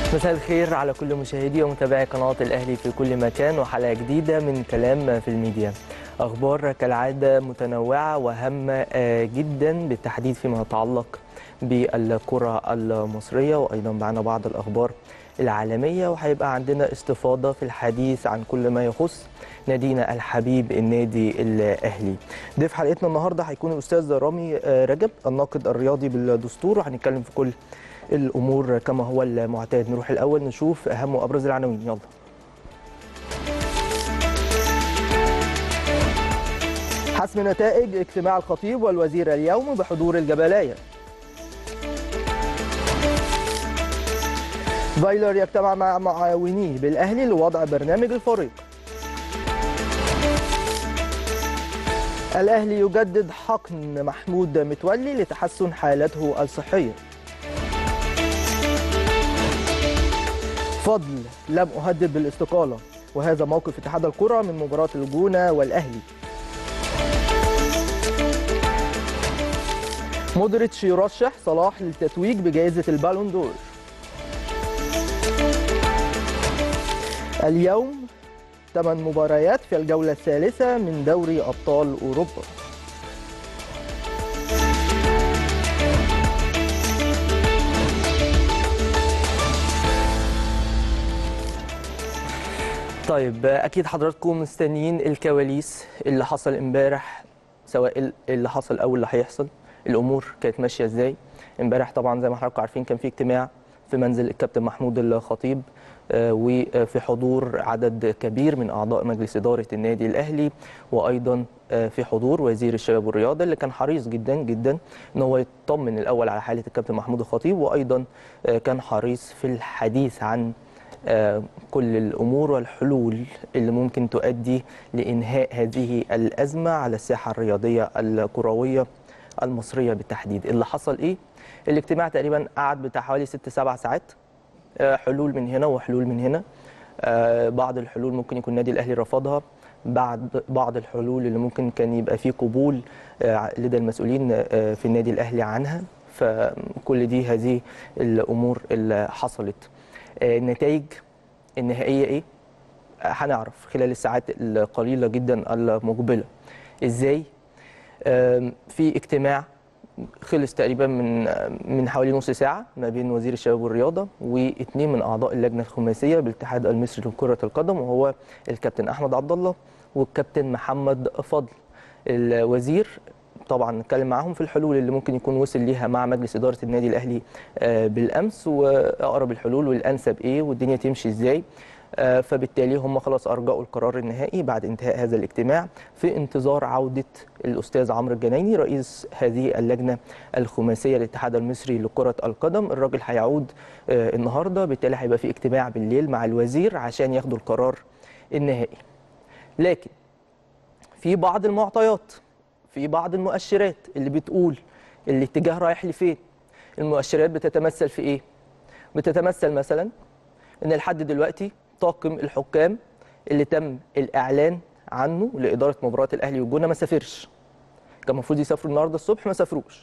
مساء الخير على كل مشاهدي ومتابعي قناة الأهلي في كل مكان وحلقة جديدة من كلام في الميديا أخبار كالعادة متنوعة وهامة جدا بالتحديد فيما يتعلق بالكرة المصرية وأيضا معنا بعض الأخبار العالمية وهيبقى عندنا استفاضة في الحديث عن كل ما يخص نادينا الحبيب النادي الأهلي ضيف حلقتنا النهاردة هيكون الأستاذ رامي رجب الناقد الرياضي بالدستور وهنتكلم في كل الامور كما هو المعتاد نروح الاول نشوف اهم وابرز العناوين يلا حسم نتائج اجتماع الخطيب والوزير اليوم بحضور الجبلايه فايلر يجتمع مع معاونيه بالاهلي لوضع برنامج الفريق الاهلي يجدد حقن محمود متولي لتحسن حالته الصحيه فضل لم أهدد بالاستقالة وهذا موقف اتحاد الكرة من مباراة الجونة والأهلي مودريتش يرشح صلاح للتتويج بجائزة البالون دور اليوم ثمان مباريات في الجولة الثالثة من دوري أبطال أوروبا طيب اكيد حضراتكم مستنيين الكواليس اللي حصل امبارح سواء اللي حصل او اللي هيحصل الامور كانت ماشيه ازاي امبارح طبعا زي ما حضراتكم عارفين كان في اجتماع في منزل الكابتن محمود الخطيب وفي حضور عدد كبير من اعضاء مجلس اداره النادي الاهلي وايضا في حضور وزير الشباب والرياضه اللي كان حريص جدا جدا ان هو يطمن الاول على حاله الكابتن محمود الخطيب وايضا كان حريص في الحديث عن كل الامور والحلول اللي ممكن تؤدي لانهاء هذه الازمه على الساحه الرياضيه الكرويه المصريه بالتحديد اللي حصل ايه الاجتماع تقريبا قعد بتاع حوالي 6 7 ساعات حلول من هنا وحلول من هنا بعض الحلول ممكن يكون النادي الاهلي رفضها بعد بعض الحلول اللي ممكن كان يبقى فيه قبول لدى المسؤولين في النادي الاهلي عنها فكل دي هذه الامور اللي حصلت النتائج النهائيه ايه هنعرف خلال الساعات القليله جدا المقبله ازاي في اجتماع خلص تقريبا من من حوالي نص ساعه ما بين وزير الشباب والرياضه واثنين من اعضاء اللجنه الخماسيه بالاتحاد المصري لكره القدم وهو الكابتن احمد عبد الله والكابتن محمد فضل الوزير طبعا نتكلم معاهم في الحلول اللي ممكن يكون وصل ليها مع مجلس اداره النادي الاهلي بالامس واقرب الحلول والانسب ايه والدنيا تمشي ازاي فبالتالي هم خلاص ارجعوا القرار النهائي بعد انتهاء هذا الاجتماع في انتظار عوده الاستاذ عمرو الجنايني رئيس هذه اللجنه الخماسيه للاتحاد المصري لكره القدم الراجل هيعود النهارده بالتالي هيبقى في اجتماع بالليل مع الوزير عشان ياخدوا القرار النهائي لكن في بعض المعطيات في بعض المؤشرات اللي بتقول الاتجاه رايح لفين المؤشرات بتتمثل في ايه بتتمثل مثلا ان لحد دلوقتي طاقم الحكام اللي تم الاعلان عنه لاداره مباراه الاهلي والجونه ما سافرش كان المفروض يسافروا النهارده الصبح ما سافروش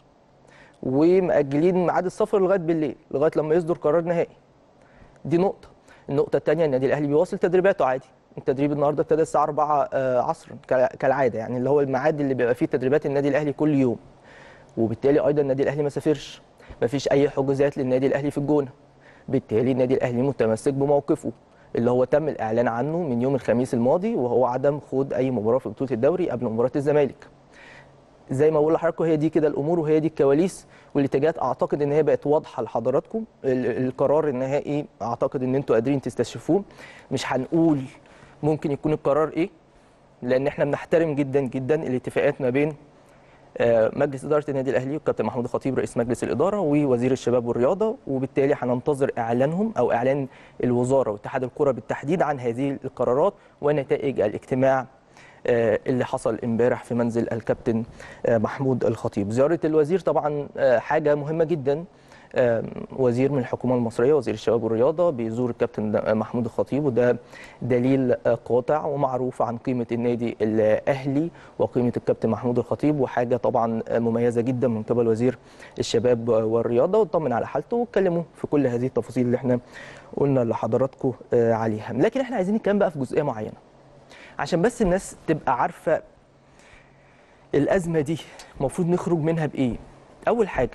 ومأجلين ميعاد السفر لغايه بالليل لغايه لما يصدر قرار نهائي دي نقطه النقطه الثانيه النادي الاهلي بيواصل تدريباته عادي التدريب النهارده ابتدى الساعه 4 عصرا كالعاده يعني اللي هو الميعاد اللي بيبقى فيه تدريبات النادي الاهلي كل يوم وبالتالي ايضا النادي الاهلي ما سافرش ما فيش اي حجوزات للنادي الاهلي في الجونه بالتالي النادي الاهلي متمسك بموقفه اللي هو تم الاعلان عنه من يوم الخميس الماضي وهو عدم خوض اي مباراه في بطوله الدوري قبل مباراه الزمالك زي ما بقول لحضراتكم هي دي كده الامور وهي دي الكواليس والاتجاهات اعتقد ان هي بقت واضحه لحضراتكم القرار النهائي اعتقد ان انتوا قادرين تستشفوه مش هنقول ممكن يكون القرار ايه لان احنا بنحترم جدا جدا الاتفاقات ما بين مجلس اداره النادي الاهلي والكابتن محمود الخطيب رئيس مجلس الاداره ووزير الشباب والرياضه وبالتالي هننتظر اعلانهم او اعلان الوزاره واتحاد الكره بالتحديد عن هذه القرارات ونتائج الاجتماع اللي حصل امبارح في منزل الكابتن محمود الخطيب زياره الوزير طبعا حاجه مهمه جدا آم، وزير من الحكومه المصريه وزير الشباب والرياضه بيزور الكابتن محمود الخطيب وده دليل آه، قاطع ومعروف عن قيمه النادي الاهلي وقيمه الكابتن محمود الخطيب وحاجه طبعا آه، مميزه جدا من قبل وزير الشباب والرياضه واطمن على حالته واتكلموا في كل هذه التفاصيل اللي احنا قلنا لحضراتكم آه، عليها لكن احنا عايزين نتكلم بقى في جزئيه معينه عشان بس الناس تبقى عارفه الازمه دي المفروض نخرج منها بايه اول حاجه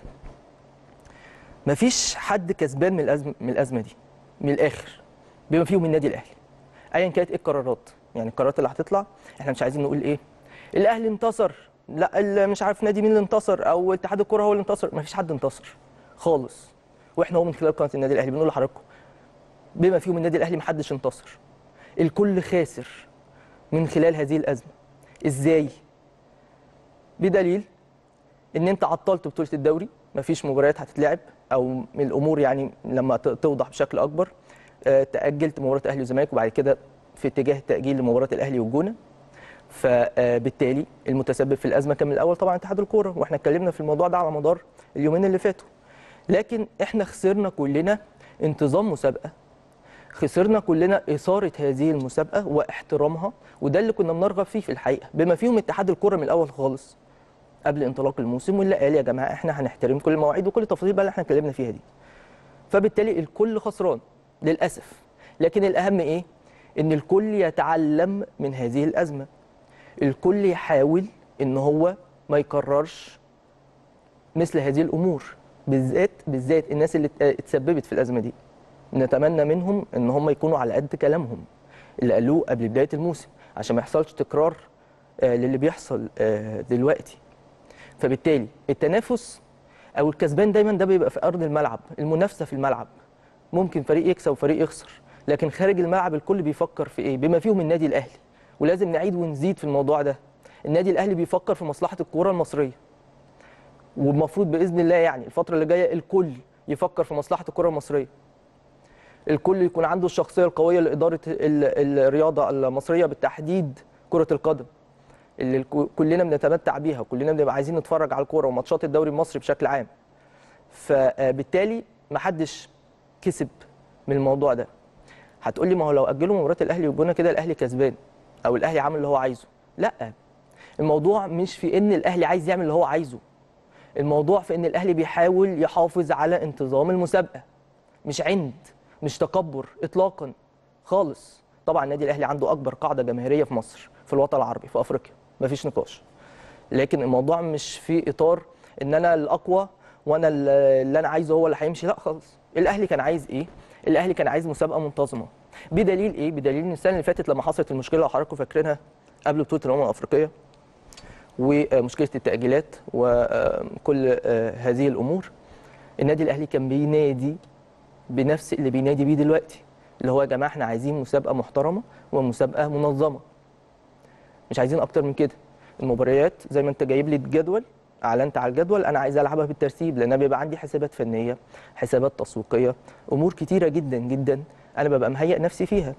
مفيش حد كسبان من الازمه من الازمه دي من الاخر بما فيهم النادي الاهلي ايا كانت ايه القرارات يعني القرارات اللي هتطلع احنا مش عايزين نقول ايه الاهلي انتصر لا ال- مش عارف نادي مين اللي انتصر او اتحاد الكره هو اللي انتصر مفيش حد انتصر خالص واحنا هو من خلال قناه النادي الاهلي بنقول لحضراتكم بما فيهم النادي الاهلي محدش انتصر الكل خاسر من خلال هذه الازمه ازاي بدليل ان انت عطلت بطوله الدوري مفيش مباريات هتتلعب او من الامور يعني لما ت- توضح بشكل اكبر آه، تاجلت مباراه الاهلي والزمالك وبعد كده في اتجاه تاجيل لمباراه الاهلي والجونه فبالتالي المتسبب في الازمه كان من الاول طبعا اتحاد الكوره واحنا اتكلمنا في الموضوع ده على مدار اليومين اللي فاتوا لكن احنا خسرنا كلنا انتظام مسابقه خسرنا كلنا إثارة هذه المسابقة واحترامها وده اللي كنا بنرغب فيه في الحقيقة بما فيهم اتحاد الكرة من الأول خالص قبل انطلاق الموسم واللي قال يا جماعة احنا هنحترم كل المواعيد وكل التفاصيل بقى اللي احنا اتكلمنا فيها دي فبالتالي الكل خسران للأسف لكن الأهم إيه؟ إن الكل يتعلم من هذه الأزمة الكل يحاول إن هو ما يكررش مثل هذه الأمور بالذات بالذات الناس اللي ات- اتسببت في الأزمة دي نتمنى منهم ان هم يكونوا على قد كلامهم اللي قالوه قبل بدايه الموسم عشان ما يحصلش تكرار آه، للي بيحصل آه، دلوقتي فبالتالي التنافس او الكسبان دايما ده بيبقى في ارض الملعب المنافسه في الملعب ممكن فريق يكسب وفريق يخسر لكن خارج الملعب الكل بيفكر في ايه بما فيهم النادي الاهلي ولازم نعيد ونزيد في الموضوع ده النادي الاهلي بيفكر في مصلحه الكوره المصريه والمفروض باذن الله يعني الفتره اللي جايه الكل يفكر في مصلحه الكره المصريه الكل يكون عنده الشخصيه القويه لاداره ال- الرياضه المصريه بالتحديد كره القدم اللي الك- كلنا بنتمتع بيها وكلنا بنبقى عايزين نتفرج على الكوره وماتشات الدوري المصري بشكل عام فبالتالي محدش كسب من الموضوع ده هتقول لي ما هو لو اجلوا مباراه الاهلي والجونه كده الاهلي كسبان او الاهلي عامل اللي هو عايزه لا الموضوع مش في ان الاهلي عايز يعمل اللي هو عايزه الموضوع في ان الاهلي بيحاول يحافظ على انتظام المسابقه مش عند مش تكبر اطلاقا خالص طبعا النادي الاهلي عنده اكبر قاعده جماهيريه في مصر في الوطن العربي في افريقيا مفيش نقاش لكن الموضوع مش في اطار ان انا الاقوى وانا اللي انا عايزه هو اللي هيمشي لا خالص الاهلي كان عايز ايه الاهلي كان عايز مسابقه منتظمه بدليل ايه بدليل ان السنه اللي فاتت لما حصلت المشكله لو حضراتكم فاكرينها قبل بطوله الامم الافريقيه ومشكله التاجيلات وكل هذه الامور النادي الاهلي كان بينادي بنفس اللي بينادي بيه دلوقتي اللي هو يا جماعه احنا عايزين مسابقه محترمه ومسابقه منظمه مش عايزين اكتر من كده المباريات زي ما انت جايب لي الجدول اعلنت على الجدول انا عايز العبها بالترتيب لان أنا بيبقى عندي حسابات فنيه حسابات تسويقيه امور كتيره جدا جدا انا ببقى مهيئ نفسي فيها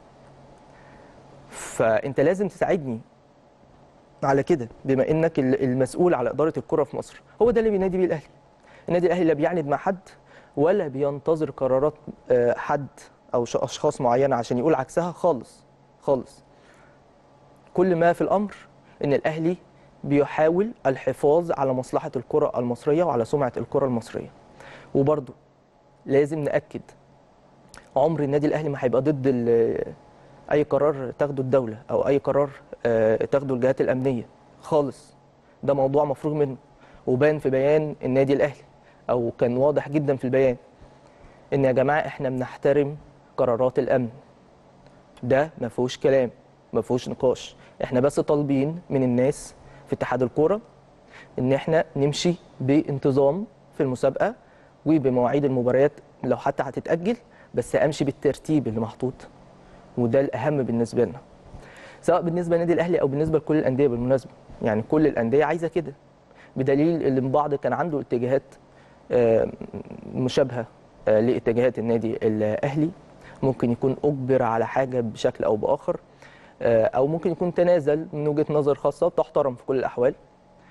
فانت لازم تساعدني على كده بما انك ال- المسؤول على اداره الكره في مصر هو ده اللي بينادي بيه الاهلي النادي الاهلي لا بيعند مع حد ولا بينتظر قرارات آه، حد او ش- اشخاص معينه عشان يقول عكسها خالص خالص كل ما في الامر ان الاهلي بيحاول الحفاظ على مصلحه الكره المصريه وعلى سمعه الكره المصريه وبرضه لازم ناكد عمر النادي الاهلي ما هيبقى ضد ال- اي قرار تاخده الدوله او اي قرار آه، تاخده الجهات الامنيه خالص ده موضوع مفروغ منه وبان في بيان النادي الاهلي او كان واضح جدا في البيان ان يا جماعه احنا بنحترم قرارات الامن ده ما فيهوش كلام ما فيهوش نقاش احنا بس طالبين من الناس في اتحاد الكوره ان احنا نمشي بانتظام في المسابقه وبمواعيد المباريات لو حتى هتتاجل بس امشي بالترتيب اللي محطوط وده الاهم بالنسبه لنا سواء بالنسبه للنادي الاهلي او بالنسبه لكل الانديه بالمناسبه يعني كل الانديه عايزه كده بدليل ان البعض كان عنده اتجاهات آه، مشابهه آه، لاتجاهات النادي الاهلي ممكن يكون اجبر على حاجه بشكل او باخر آه، او ممكن يكون تنازل من وجهه نظر خاصه بتحترم في كل الاحوال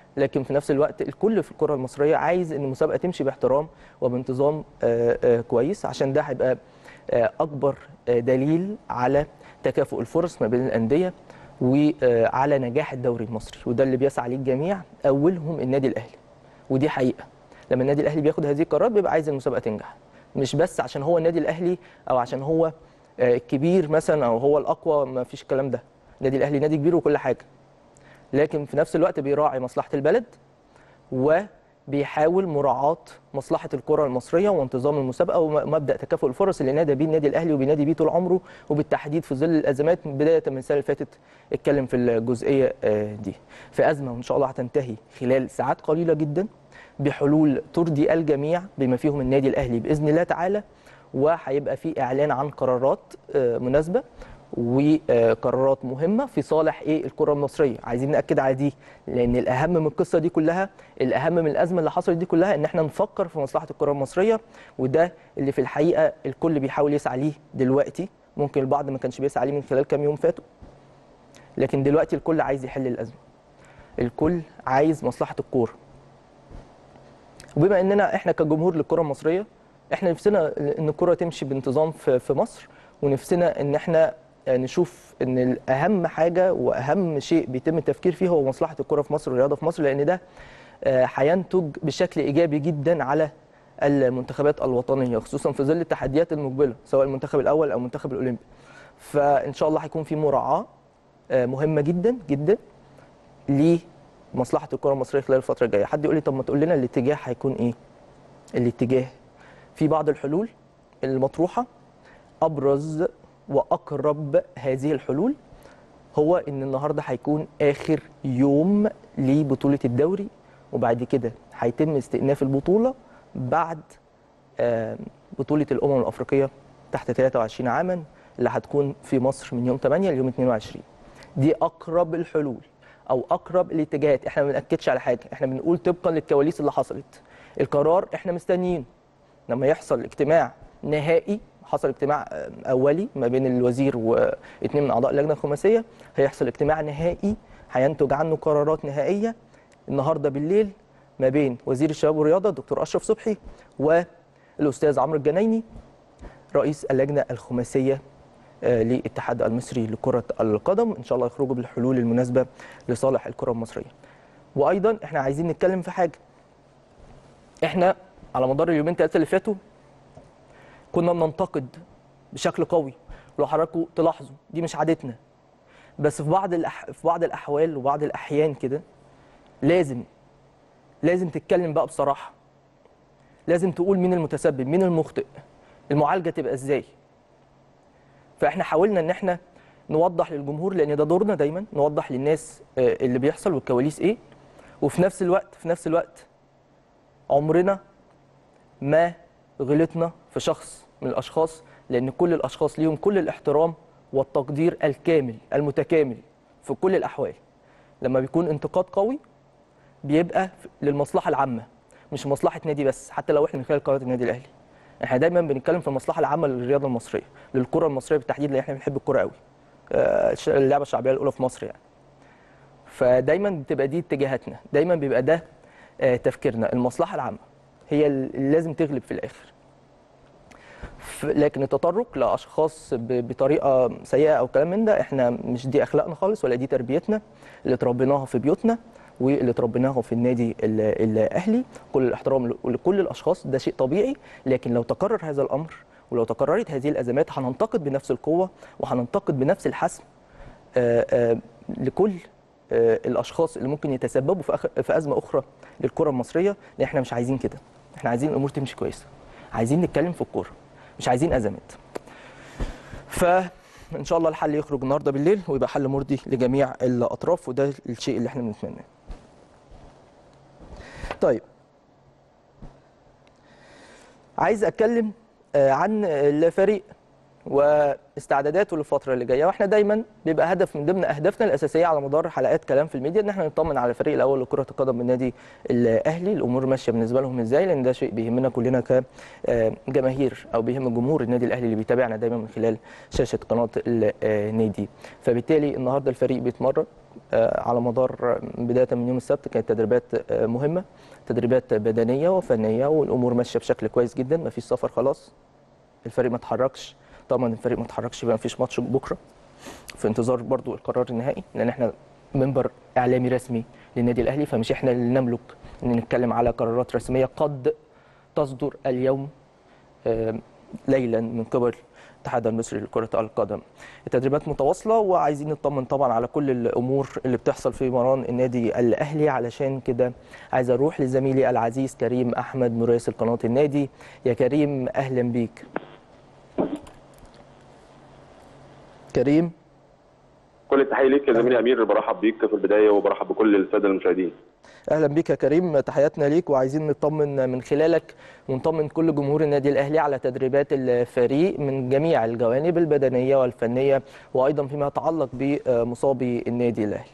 لكن في نفس الوقت الكل في الكره المصريه عايز ان المسابقه تمشي باحترام وبانتظام آه، آه، كويس عشان ده هيبقى آه، اكبر آه، دليل على تكافؤ الفرص ما بين الانديه وعلى نجاح الدوري المصري وده اللي بيسعى ليه الجميع اولهم النادي الاهلي ودي حقيقه لما النادي الاهلي بياخد هذه القرارات بيبقى عايز المسابقه تنجح مش بس عشان هو النادي الاهلي او عشان هو آه، كبير مثلا او هو الاقوى ما فيش الكلام ده النادي الاهلي نادي كبير وكل حاجه لكن في نفس الوقت بيراعي مصلحه البلد وبيحاول مراعاه مصلحه الكره المصريه وانتظام المسابقه ومبدا تكافؤ الفرص اللي نادى بيه النادي الاهلي وبينادي بيه طول عمره وبالتحديد في ظل الازمات بدايه من السنه اللي فاتت اتكلم في الجزئيه آه، دي في ازمه وان شاء الله هتنتهي خلال ساعات قليله جدا بحلول ترضي الجميع بما فيهم النادي الاهلي باذن الله تعالى وهيبقى في اعلان عن قرارات آه، مناسبه وقرارات مهمه في صالح ايه الكره المصريه عايزين ناكد على دي لان الاهم من القصه دي كلها الاهم من الازمه اللي حصلت دي كلها ان احنا نفكر في مصلحه الكره المصريه وده اللي في الحقيقه الكل بيحاول يسعى ليه دلوقتي ممكن البعض ما كانش بيسعى ليه من خلال كام يوم فاتوا لكن دلوقتي الكل عايز يحل الازمه الكل عايز مصلحه الكوره وبما اننا احنا كجمهور للكره المصريه احنا نفسنا ان الكره تمشي بانتظام في في مصر ونفسنا ان احنا نشوف ان الاهم حاجه واهم شيء بيتم التفكير فيه هو مصلحه الكره في مصر والرياضه في مصر لان ده آه، هينتج بشكل ايجابي جدا على المنتخبات الوطنيه خصوصا في ظل التحديات المقبله سواء المنتخب الاول او المنتخب الاولمبي فان شاء الله هيكون في مراعاه آه، مهمه جدا جدا لمصلحه الكره المصريه خلال الفتره الجايه حد يقول لي طب ما تقول لنا الاتجاه هيكون ايه الاتجاه في بعض الحلول المطروحه ابرز واقرب هذه الحلول هو ان النهارده هيكون اخر يوم لبطوله الدوري وبعد كده هيتم استئناف البطوله بعد آه، بطوله الامم الافريقيه تحت 23 عاما اللي هتكون في مصر من يوم 8 ليوم 22 دي اقرب الحلول او اقرب الاتجاهات احنا ما بناكدش على حاجه احنا بنقول طبقا للكواليس اللي حصلت القرار احنا مستنيين لما يحصل اجتماع نهائي حصل اجتماع آه، اولي ما بين الوزير واثنين من اعضاء اللجنه الخماسيه هيحصل اجتماع نهائي هينتج عنه قرارات نهائيه النهارده بالليل ما بين وزير الشباب والرياضه الدكتور اشرف صبحي والاستاذ عمرو الجنايني رئيس اللجنه الخماسيه آه، للاتحاد المصري لكره القدم ان شاء الله يخرجوا بالحلول المناسبه لصالح الكره المصريه وايضا احنا عايزين نتكلم في حاجه احنا على مدار اليومين ثلاثه اللي فاتوا كنا بننتقد بشكل قوي لو حضراتكم تلاحظوا دي مش عادتنا بس في بعض الأح... في بعض الاحوال وبعض الاحيان كده لازم لازم تتكلم بقى بصراحه لازم تقول مين المتسبب مين المخطئ المعالجه تبقى ازاي فاحنا حاولنا ان احنا نوضح للجمهور لان ده دورنا دايما نوضح للناس آه، اللي بيحصل والكواليس ايه وفي نفس الوقت في نفس الوقت عمرنا ما غلطنا في شخص من الاشخاص لان كل الاشخاص ليهم كل الاحترام والتقدير الكامل المتكامل في كل الاحوال لما بيكون انتقاد قوي بيبقى للمصلحه العامه مش مصلحه نادي بس حتى لو احنا من خلال قناه النادي الاهلي احنا دايما بنتكلم في المصلحه العامه للرياضه المصريه للكره المصريه بالتحديد لان احنا بنحب الكره قوي آه، الش- اللعبه الشعبيه الاولى في مصر يعني فدايما بتبقى دي اتجاهاتنا دايما بيبقى ده آه، تفكيرنا المصلحه العامه هي اللي لازم تغلب في الاخر ف- لكن التطرق لاشخاص ب- بطريقه سيئه او كلام من ده احنا مش دي اخلاقنا خالص ولا دي تربيتنا اللي اتربيناها في بيوتنا واللي اتربيناها في النادي ال- الاهلي كل الاحترام ل- لكل الاشخاص ده شيء طبيعي لكن لو تكرر هذا الامر ولو تكررت هذه الازمات هننتقد بنفس القوه وهننتقد بنفس الحسم آه، آه، لكل آه، الاشخاص اللي ممكن يتسببوا في أخ- في ازمه اخرى للكره المصريه لان احنا مش عايزين كده احنا عايزين الامور تمشي كويسه عايزين نتكلم في الكوره مش عايزين ازمات فان شاء الله الحل يخرج النهارده بالليل ويبقى حل مرضي لجميع الاطراف وده الشيء اللي احنا بنتمناه طيب عايز اتكلم آه، عن الفريق واستعداداته للفتره اللي جايه واحنا دايما بيبقى هدف من ضمن اهدافنا الاساسيه على مدار حلقات كلام في الميديا ان احنا نطمن على الفريق الاول لكره القدم من النادي الاهلي الامور ماشيه بالنسبه لهم ازاي لان ده شيء بيهمنا كلنا كجماهير او بيهم جمهور النادي الاهلي اللي بيتابعنا دايما من خلال شاشه قناه النادي فبالتالي النهارده الفريق بيتمرن آه، على مدار بدايه من يوم السبت كانت تدريبات آه، مهمه تدريبات بدنيه وفنيه والامور ماشيه بشكل كويس جدا مفيش سفر خلاص الفريق ما اتحركش طبعا الفريق ما اتحركش يبقى مفيش ماتش بكره في انتظار برضو القرار النهائي لان احنا منبر اعلامي رسمي للنادي الاهلي فمش احنا اللي نملك ان نتكلم على قرارات رسميه قد تصدر اليوم آه، ليلا من قبل الاتحاد المصري لكرة القدم. التدريبات متواصلة وعايزين نطمن طبعا على كل الأمور اللي بتحصل في مران النادي الأهلي علشان كده عايز أروح لزميلي العزيز كريم أحمد مراسل قناة النادي. يا كريم أهلا بيك. كريم كل التحيه ليك يا زميلي امير برحب بيك في البدايه وبرحب بكل الساده المشاهدين اهلا بيك يا كريم تحياتنا ليك وعايزين نطمن من خلالك ونطمن كل جمهور النادي الاهلي على تدريبات الفريق من جميع الجوانب البدنيه والفنيه وايضا فيما يتعلق بمصابي النادي الاهلي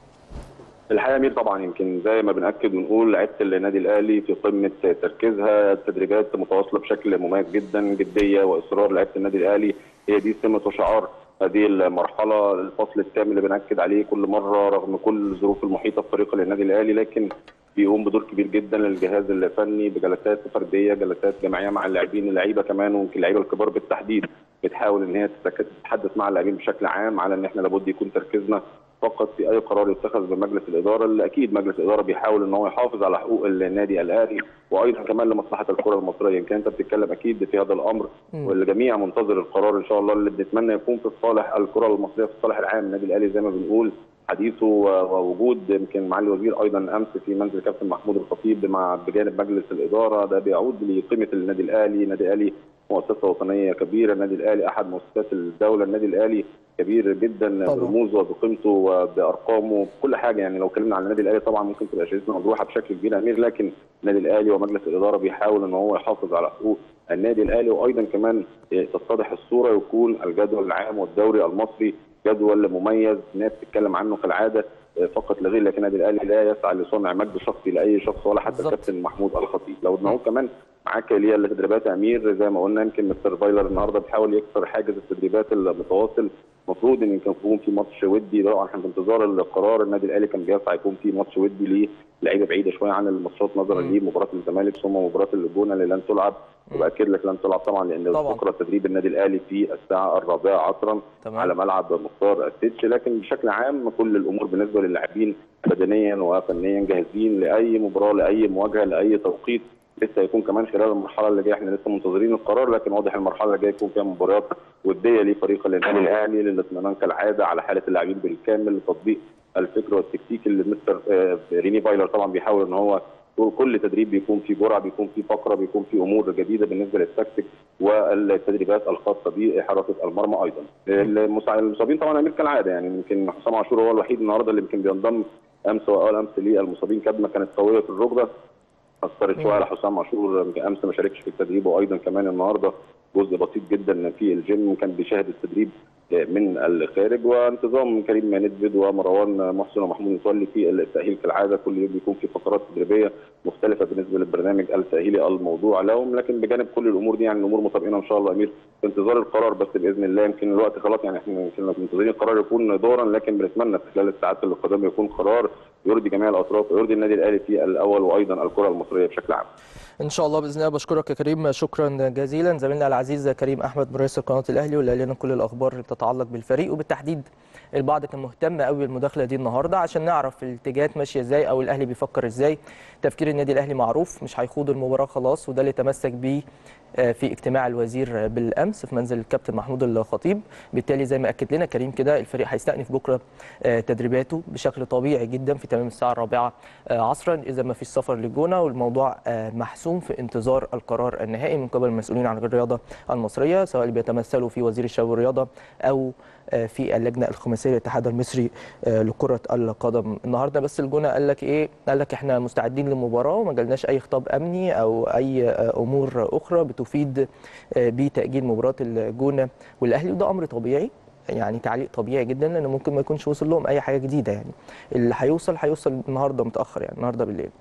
الحقيقه يا امير طبعا يمكن زي ما بناكد ونقول لعيبه النادي الاهلي في قمه تركيزها التدريبات متواصله بشكل مميز جدا جديه واصرار لعيبه النادي الاهلي هي دي سمه وشعار هذه المرحله الفصل الثامن اللي بناكد عليه كل مره رغم كل الظروف المحيطه بفريق النادي الاهلي لكن بيقوم بدور كبير جدا للجهاز الفني بجلسات فرديه جلسات جماعيه مع اللاعبين اللعيبه كمان ويمكن اللعيبه الكبار بالتحديد بتحاول ان هي تتحدث مع اللاعبين بشكل عام على ان احنا لابد يكون تركيزنا فقط في اي قرار يتخذ بمجلس الاداره اللي اكيد مجلس الاداره بيحاول ان هو يحافظ على حقوق النادي الاهلي وايضا كمان لمصلحه الكره المصريه يمكن انت بتتكلم اكيد في هذا الامر والجميع منتظر القرار ان شاء الله اللي بنتمنى يكون في صالح الكره المصريه في الصالح العام النادي الاهلي زي ما بنقول حديثه ووجود يمكن معالي الوزير ايضا امس في منزل كابتن محمود الخطيب مع بجانب مجلس الاداره ده بيعود لقيمه النادي الاهلي، النادي الاهلي مؤسسه وطنيه كبيره، النادي الاهلي احد مؤسسات الدوله، النادي الاهلي كبير جدا برموزه وبقيمته وبارقامه بكل حاجه يعني لو اتكلمنا عن النادي الاهلي طبعا ممكن تبقى شريطنا مجروحه بشكل كبير امير لكن النادي الاهلي ومجلس الاداره بيحاول ان هو يحافظ على حقوق النادي الاهلي وايضا كمان تتضح الصوره يكون الجدول العام والدوري المصري جدول مميز الناس بتتكلم عنه كالعاده فقط لا غير لكن النادي الاهلي لا يسعى لصنع مجد شخصي لاي شخص ولا حتى الكابتن محمود الخطيب لو نقول كمان معاك اللي التدريبات يا امير زي ما قلنا يمكن مستر فايلر النهارده بيحاول يكسر حاجز التدريبات المتواصل المفروض ان كان يكون في ماتش ودي طبعا احنا في انتظار القرار النادي الاهلي كان بيسعى يكون في ماتش ودي للعيبه بعيده شويه عن الماتشات نظرا لمباراه الزمالك ثم مباراه الجونه اللي لن تلعب وباكد لك لن تلعب طبعا لان بكره تدريب النادي الاهلي في الساعه الرابعه عصرا تمام. على ملعب مختار السيتش لكن بشكل عام كل الامور بالنسبه للاعبين بدنيا وفنيا جاهزين لاي مباراه لاي مواجهه لاي توقيت لسه هيكون كمان خلال المرحله اللي جايه احنا لسه منتظرين القرار لكن واضح المرحله اللي جايه يكون فيها مباريات وديه لفريق النادي الاهلي للاطمئنان كالعاده على حاله اللاعبين بالكامل لتطبيق الفكر والتكتيك اللي مستر ريني فايلر طبعا بيحاول ان هو كل تدريب بيكون فيه جرعه بيكون فيه فقره بيكون فيه امور جديده بالنسبه للتكتيك والتدريبات الخاصه بحراسه المرمى ايضا. المصابين طبعا امير كالعاده يعني يمكن حسام عاشور هو الوحيد النهارده اللي يمكن بينضم امس واول امس للمصابين كدمه كانت قويه في الركبه اثرت شويه على حسام عاشور امس ما شاركش في التدريب وايضا كمان النهارده جزء بسيط جدا في الجيم كان بيشاهد التدريب من الخارج وانتظام كريم ندفد ومروان محسن ومحمود متولي في التاهيل كالعاده كل يوم بيكون في فقرات تدريبيه مختلفه بالنسبه للبرنامج التاهيلي الموضوع لهم لكن بجانب كل الامور دي يعني الامور مطابقينها ان شاء الله امير في انتظار القرار بس باذن الله يمكن الوقت خلاص يعني احنا يمكن منتظرين القرار يكون دورا لكن بنتمنى في خلال الساعات اللي قادمه يكون قرار يرضي جميع الاطراف ويرضي النادي الاهلي في الاول وايضا الكره المصريه بشكل عام. ان شاء الله باذن الله بشكرك يا كريم شكرا جزيلا زميلنا العزيز كريم احمد مراسل قناه الاهلي واللي قال لنا كل الاخبار اللي بتتعلق بالفريق وبالتحديد البعض كان مهتم قوي بالمداخله دي النهارده عشان نعرف الاتجاهات ماشيه ازاي او الاهلي بيفكر ازاي تفكير النادي الاهلي معروف مش هيخوض المباراه خلاص وده اللي تمسك بيه في اجتماع الوزير بالامس في منزل الكابتن محمود الخطيب بالتالي زي ما اكد لنا كريم كده الفريق هيستأنف بكره تدريباته بشكل طبيعي جدا في تمام الساعه الرابعه عصرا اذا ما فيش سفر للجونه والموضوع محسوم في انتظار القرار النهائي من قبل المسؤولين عن الرياضه المصريه سواء اللي بيتمثلوا في وزير الشباب والرياضه او في اللجنه الخماسيه للاتحاد المصري لكره القدم النهارده بس الجونه قال لك ايه قال لك احنا مستعدين للمباراه وما جالناش اي خطاب امني او اي امور اخرى بتفيد بتاجيل مباراه الجونه والاهلي وده امر طبيعي يعني تعليق طبيعي جدا لان ممكن ما يكونش وصل لهم اي حاجه جديده يعني اللي هيوصل هيوصل النهارده متاخر يعني النهارده بالليل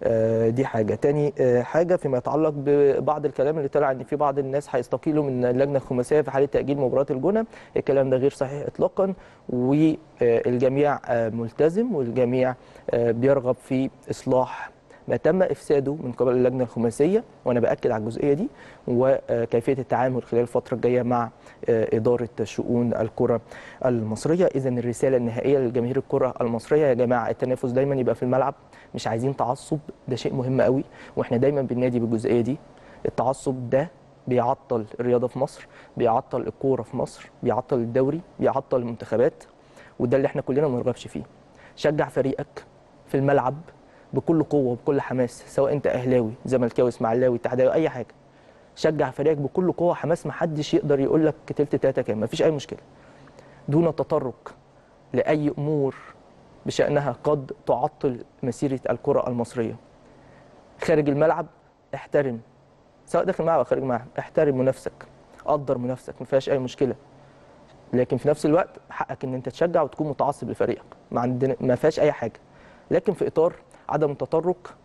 آه، دي حاجه تاني آه، حاجه فيما يتعلق ببعض الكلام اللي طلع ان في بعض الناس هيستقيلوا من اللجنه الخماسيه في حاله تاجيل مباراه الجونه الكلام ده غير صحيح اطلاقا والجميع آه، ملتزم والجميع آه، بيرغب في اصلاح ما تم افساده من قبل اللجنه الخماسيه وانا باكد على الجزئيه دي وكيفيه التعامل خلال الفتره الجايه مع آه، اداره شؤون الكره المصريه اذا الرساله النهائيه لجماهير الكره المصريه يا جماعه التنافس دايما يبقى في الملعب مش عايزين تعصب ده شيء مهم قوي واحنا دايما بننادي بالجزئيه دي التعصب ده بيعطل الرياضه في مصر بيعطل الكوره في مصر بيعطل الدوري بيعطل المنتخبات وده اللي احنا كلنا ما نرغبش فيه شجع فريقك في الملعب بكل قوه وبكل حماس سواء انت اهلاوي زملكاوي اسماعيلاوي اتحداوي اي حاجه شجع فريقك بكل قوه وحماس محدش يقدر يقول لك تلت تلاته كام مفيش اي مشكله دون تطرق لاي امور بشانها قد تعطل مسيره الكره المصريه خارج الملعب احترم سواء داخل الملعب او خارج الملعب احترم منافسك قدر منافسك ما فيهاش اي مشكله لكن في نفس الوقت حقك ان انت تشجع وتكون متعصب لفريقك ما عندنا ما فيهاش اي حاجه لكن في اطار عدم التطرق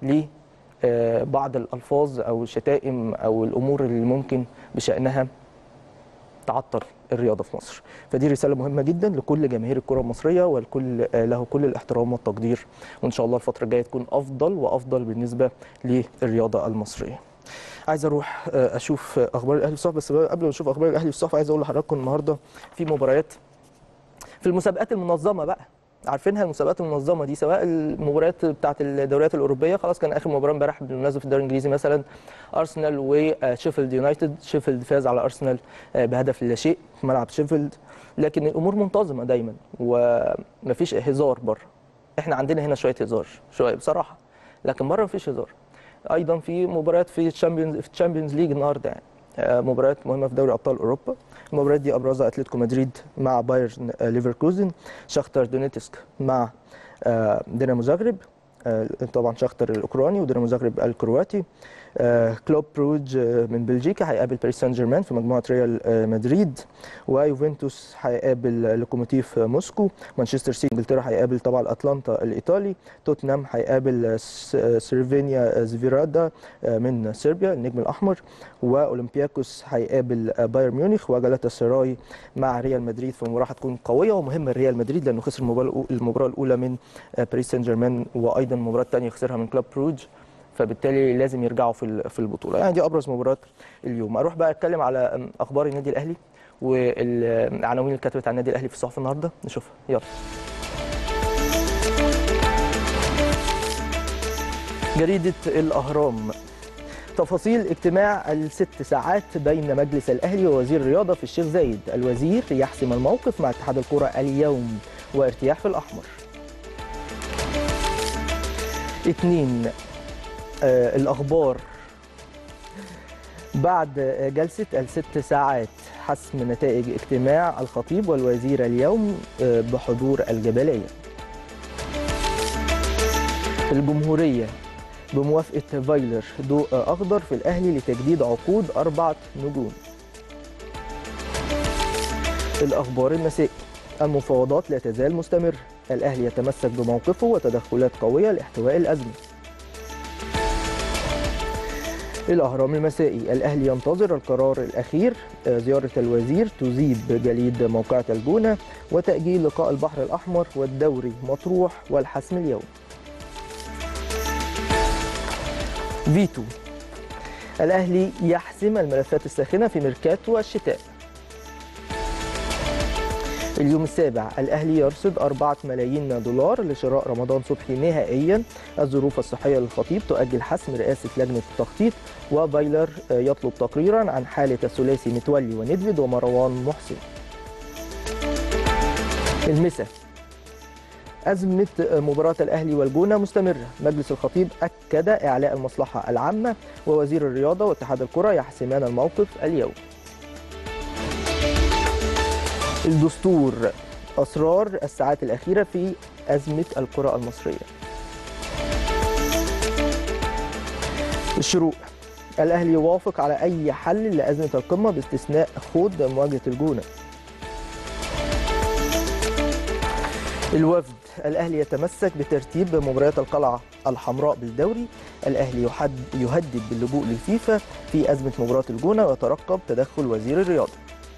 لبعض الالفاظ او الشتائم او الامور اللي ممكن بشانها تعطل الرياضه في مصر فدي رساله مهمه جدا لكل جماهير الكره المصريه والكل آه، له كل الاحترام والتقدير وان شاء الله الفتره الجايه تكون افضل وافضل بالنسبه للرياضه المصريه عايز اروح آه، اشوف آه، اخبار الاهلي في الصحف بس قبل ما اشوف اخبار الاهلي في الصحف عايز اقول لحضراتكم النهارده في مباريات في المسابقات المنظمه بقى عارفينها المسابقات المنظمه دي سواء المباريات بتاعه الدوريات الاوروبيه خلاص كان اخر مباراه امبارح بالمناسبه في الدوري الانجليزي مثلا ارسنال وشيفيلد يونايتد شيفيلد فاز على ارسنال آه، بهدف لا شيء في ملعب شيفيلد لكن الامور منتظمه دايما ومفيش هزار بره احنا عندنا هنا شويه هزار شويه بصراحه لكن بره مفيش هزار ايضا في مباريات في الشامبيونز في الشامبيونز ليج النهارده يعني آه، مباريات مهمه في دوري ابطال اوروبا المباريات دي ابرزها اتلتيكو مدريد مع بايرن آه، ليفركوزن شختر دونيتسك مع آه، دينامو زغرب آه، طبعا شختر الاوكراني ودينامو زغرب الكرواتي آه، كلوب بروج آه، من بلجيكا هيقابل باريس سان جيرمان في مجموعه ريال آه، مدريد ويوفنتوس هيقابل لوكوموتيف موسكو مانشستر سيتي انجلترا هيقابل طبعا اتلانتا الايطالي توتنهام هيقابل آه، س- آه، سيرفينيا زفيرادا آه، من صربيا النجم الاحمر واولمبياكوس هيقابل آه، بايرن ميونخ وجالاتا سراي مع ريال مدريد في مباراه هتكون قويه ومهمه لريال مدريد لانه خسر المباراه الأو- المباراه الاولى من آه، باريس سان جيرمان وايضا المباراه الثانيه خسرها من كلوب بروج فبالتالي لازم يرجعوا في ال- في البطوله يعني دي ابرز مباريات اليوم اروح بقى اتكلم على أم، اخبار النادي الاهلي والعناوين اللي كتبت عن النادي الاهلي في الصحف النهارده نشوفها يلا جريده الاهرام تفاصيل اجتماع الست ساعات بين مجلس الاهلي ووزير الرياضه في الشيخ زايد الوزير يحسم الموقف مع اتحاد الكره اليوم وارتياح في الاحمر اثنين آه الاخبار بعد جلسة الست ساعات حسم نتائج اجتماع الخطيب والوزير اليوم آه، بحضور الجبلية الجمهورية بموافقة فايلر ضوء أخضر في الأهلي لتجديد عقود أربعة نجوم الأخبار المسائي المفاوضات لا تزال مستمرة الأهلي يتمسك بموقفه وتدخلات قوية لاحتواء الأزمة الأهرام المسائي الأهلي ينتظر القرار الأخير آه، زيارة الوزير تذيب جليد موقعة الجونة وتأجيل لقاء البحر الأحمر والدوري مطروح والحسم اليوم فيتو الأهلي يحسم الملفات الساخنة في ميركاتو الشتاء اليوم السابع الأهلي يرصد 4 ملايين دولار لشراء رمضان صبحي نهائيا الظروف الصحية للخطيب تؤجل حسم رئاسة لجنة التخطيط وفايلر آه، يطلب تقريرا عن حالة الثلاثي متولي وندفد ومروان محسن المسا أزمة مباراة الأهلي والجونة مستمرة مجلس الخطيب أكد إعلاء المصلحة العامة ووزير الرياضة واتحاد الكرة يحسمان الموقف اليوم الدستور أسرار الساعات الأخيرة في أزمة الكرة المصرية الشروق الأهلي يوافق على أي حل لأزمة القمة باستثناء خوض مواجهة الجونة الوفد الاهلي يتمسك بترتيب مباريات القلعه الحمراء بالدوري الاهلي يحد يهدد باللجوء للفيفا في ازمه مباراه الجونه ويترقب تدخل وزير الرياضه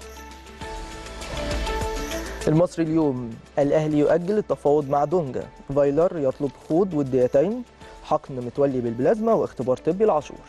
المصري اليوم الاهلي يؤجل التفاوض مع دونجا فايلر يطلب خوض وديتين حقن متولي بالبلازما واختبار طبي العاشور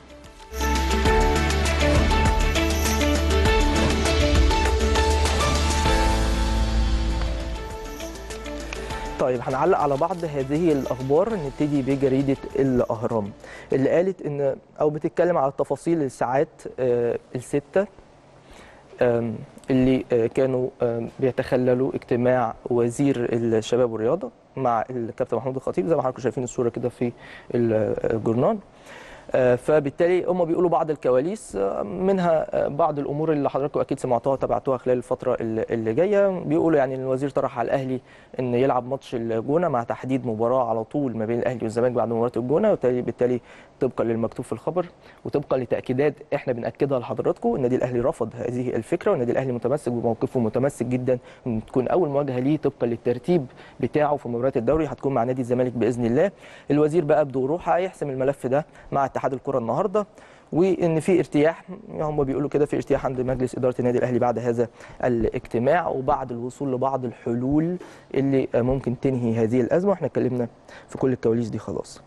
طيب هنعلق على بعض هذه الاخبار نبتدي بجريده الاهرام اللي قالت ان او بتتكلم على تفاصيل الساعات آه، السته آم، اللي آه، كانوا آم، بيتخللوا اجتماع وزير الشباب والرياضه مع الكابتن محمود الخطيب زي ما حضراتكم شايفين الصوره كده في الجورنال آه، فبالتالي هم بيقولوا بعض الكواليس آه، منها آه، بعض الامور اللي حضراتكم اكيد سمعتوها وتابعتوها خلال الفتره اللي اللي جايه بيقولوا يعني إن الوزير طرح على الاهلي ان يلعب ماتش الجونه مع تحديد مباراه على طول ما بين الاهلي والزمالك بعد مباراه الجونه وبالتالي بالتالي طبقا للمكتوب في الخبر وطبقا لتاكيدات احنا بناكدها لحضراتكم النادي الاهلي رفض هذه الفكره والنادي الاهلي متمسك بموقفه متمسك جدا ان تكون اول مواجهه ليه طبقا للترتيب بتاعه في مباراه الدوري هتكون مع نادي الزمالك باذن الله الوزير بقى بدوره هيحسم الملف ده مع اتحاد الكره النهارده وان في ارتياح هم بيقولوا كده في ارتياح عند مجلس اداره النادي الاهلي بعد هذا الاجتماع وبعد الوصول لبعض الحلول اللي ممكن تنهي هذه الازمه واحنا اتكلمنا في كل الكواليس دي خلاص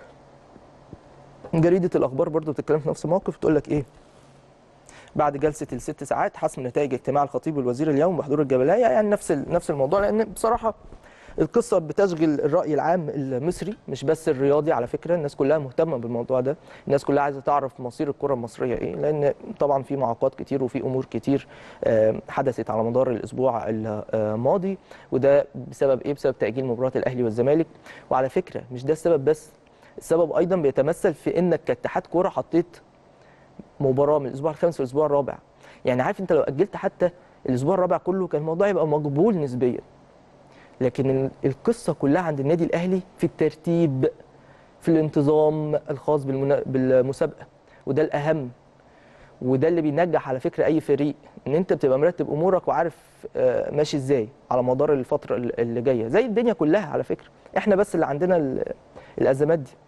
جريده الاخبار برضو بتتكلم في نفس الموقف تقول لك ايه بعد جلسه الست ساعات حسم نتائج اجتماع الخطيب والوزير اليوم بحضور الجبليه يعني نفس ال- نفس الموضوع لان بصراحه القصه بتشغل الراي العام المصري مش بس الرياضي على فكره الناس كلها مهتمه بالموضوع ده الناس كلها عايزه تعرف مصير الكره المصريه ايه لان طبعا في معوقات كتير وفي امور كتير آه، حدثت على مدار الاسبوع الماضي وده بسبب ايه بسبب تاجيل مباراه الاهلي والزمالك وعلى فكره مش ده السبب بس السبب ايضا بيتمثل في انك كاتحاد كوره حطيت مباراه من الاسبوع الخامس للاسبوع الرابع يعني عارف انت لو اجلت حتى الاسبوع الرابع كله كان الموضوع يبقى مقبول نسبيا لكن ال- القصه كلها عند النادي الاهلي في الترتيب في الانتظام الخاص بالمنا- بالمسابقه وده الاهم وده اللي بينجح على فكره اي فريق ان انت بتبقى مرتب امورك وعارف آه، ماشي ازاي على مدار الفتره ال- اللي جايه زي الدنيا كلها على فكره احنا بس اللي عندنا ال- الازمات دي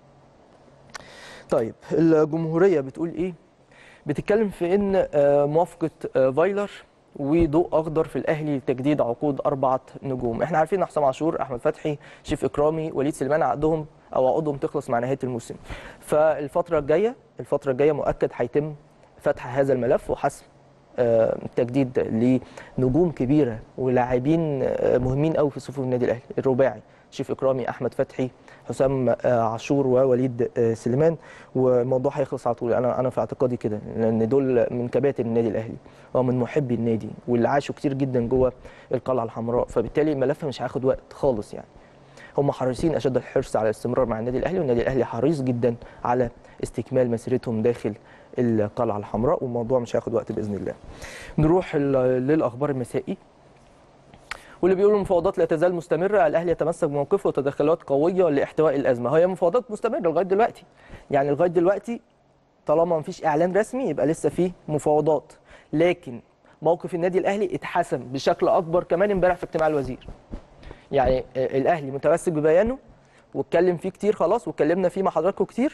طيب الجمهوريه بتقول ايه بتتكلم في ان آه، موافقه آه، فايلر وضوء اخضر في الاهلي لتجديد عقود اربعه نجوم احنا عارفين ان حسام عاشور احمد فتحي شيف اكرامي وليد سليمان عقدهم او عقودهم تخلص مع نهايه الموسم فالفتره الجايه الفتره الجايه مؤكد هيتم فتح هذا الملف وحسم آه، تجديد لنجوم كبيره ولاعبين آه، مهمين قوي في صفوف النادي الاهلي الرباعي شيف اكرامي احمد فتحي حسام آه، عاشور ووليد آه، سليمان والموضوع هيخلص على طول انا انا في اعتقادي كده لان دول من كباتن النادي الاهلي ومن محبي النادي واللي عاشوا كتير جدا جوه القلعه الحمراء فبالتالي الملف مش هياخد وقت خالص يعني هم حريصين اشد الحرص على الاستمرار مع النادي الاهلي والنادي الاهلي حريص جدا على استكمال مسيرتهم داخل القلعه الحمراء والموضوع مش هياخد وقت باذن الله. نروح ال- للاخبار المسائي واللي بيقولوا المفاوضات لا تزال مستمره الاهلي يتمسك بموقفه وتدخلات قويه لاحتواء الازمه هي مفاوضات مستمره لغايه دلوقتي يعني لغايه دلوقتي طالما مفيش اعلان رسمي يبقى لسه في مفاوضات لكن موقف النادي الاهلي اتحسم بشكل اكبر كمان امبارح في اجتماع الوزير يعني آه، الاهلي متمسك ببيانه واتكلم فيه كتير خلاص واتكلمنا فيه مع حضراتكم كتير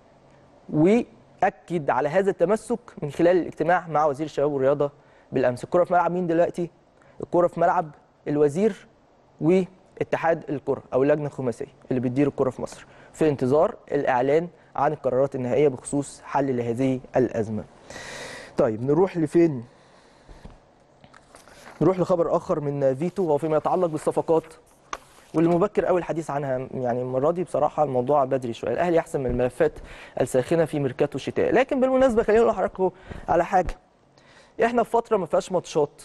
واكد على هذا التمسك من خلال الاجتماع مع وزير الشباب والرياضه بالامس الكره في ملعب مين دلوقتي الكره في ملعب الوزير واتحاد الكره او اللجنه الخماسيه اللي بتدير الكره في مصر في انتظار الاعلان عن القرارات النهائيه بخصوص حل لهذه الازمه طيب نروح لفين نروح لخبر اخر من فيتو وهو فيما يتعلق بالصفقات واللي مبكر قوي الحديث عنها يعني المره دي بصراحه الموضوع بدري شويه الاهلي يحسم من الملفات الساخنه في ميركاتو الشتاء لكن بالمناسبه خلينا نقول لحضراتكم على حاجه احنا في فتره ما فيهاش ماتشات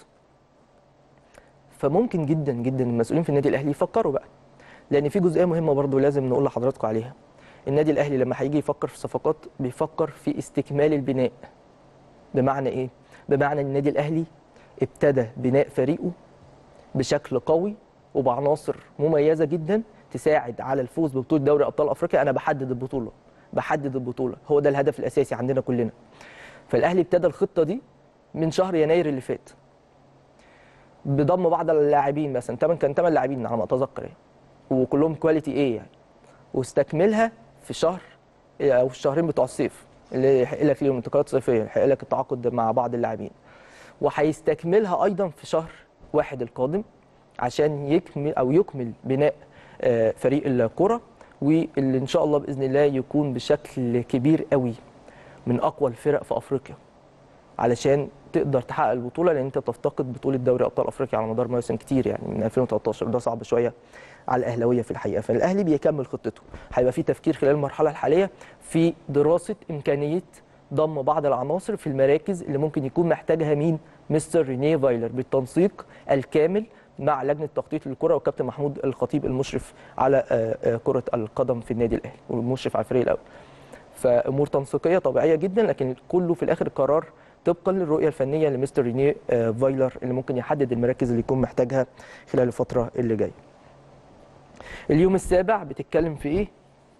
فممكن جدا جدا المسؤولين في النادي الاهلي يفكروا بقى لان في جزئيه مهمه برضو لازم نقول لحضراتكم عليها النادي الاهلي لما هيجي يفكر في صفقات بيفكر في استكمال البناء بمعنى ايه بمعنى ان النادي الاهلي ابتدى بناء فريقه بشكل قوي وبعناصر مميزه جدا تساعد على الفوز ببطوله دوري ابطال افريقيا انا بحدد البطوله بحدد البطوله هو ده الهدف الاساسي عندنا كلنا فالاهلي ابتدى الخطه دي من شهر يناير اللي فات بضم بعض اللاعبين مثلا تمن كان 8 لاعبين على ما اتذكر يعني وكلهم كواليتي ايه يعني واستكملها في شهر او في الشهرين بتوع الصيف اللي يحق لك ليهم انتقالات صيفيه يحق لك التعاقد مع بعض اللاعبين وهيستكملها ايضا في شهر واحد القادم عشان يكمل او يكمل بناء آه، فريق الكره واللي ان شاء الله باذن الله يكون بشكل كبير قوي من اقوى الفرق في افريقيا علشان تقدر تحقق البطوله لان انت تفتقد بطوله دوري ابطال افريقيا على مدار مواسم كتير يعني من 2013 ده صعب شويه على الاهلاويه في الحقيقه فالاهلي بيكمل خطته هيبقى في تفكير خلال المرحله الحاليه في دراسه امكانيه ضم بعض العناصر في المراكز اللي ممكن يكون محتاجها مين مستر رينيه فايلر بالتنسيق الكامل مع لجنه تخطيط للكره والكابتن محمود الخطيب المشرف على آه، آه، كره القدم في النادي الاهلي والمشرف على الفريق الاول فامور تنسيقيه طبيعيه جدا لكن كله في الاخر قرار طبقا للرؤيه الفنيه لمستر رينيه آه، فايلر اللي ممكن يحدد المراكز اللي يكون محتاجها خلال الفتره اللي جايه. اليوم السابع بتتكلم في ايه؟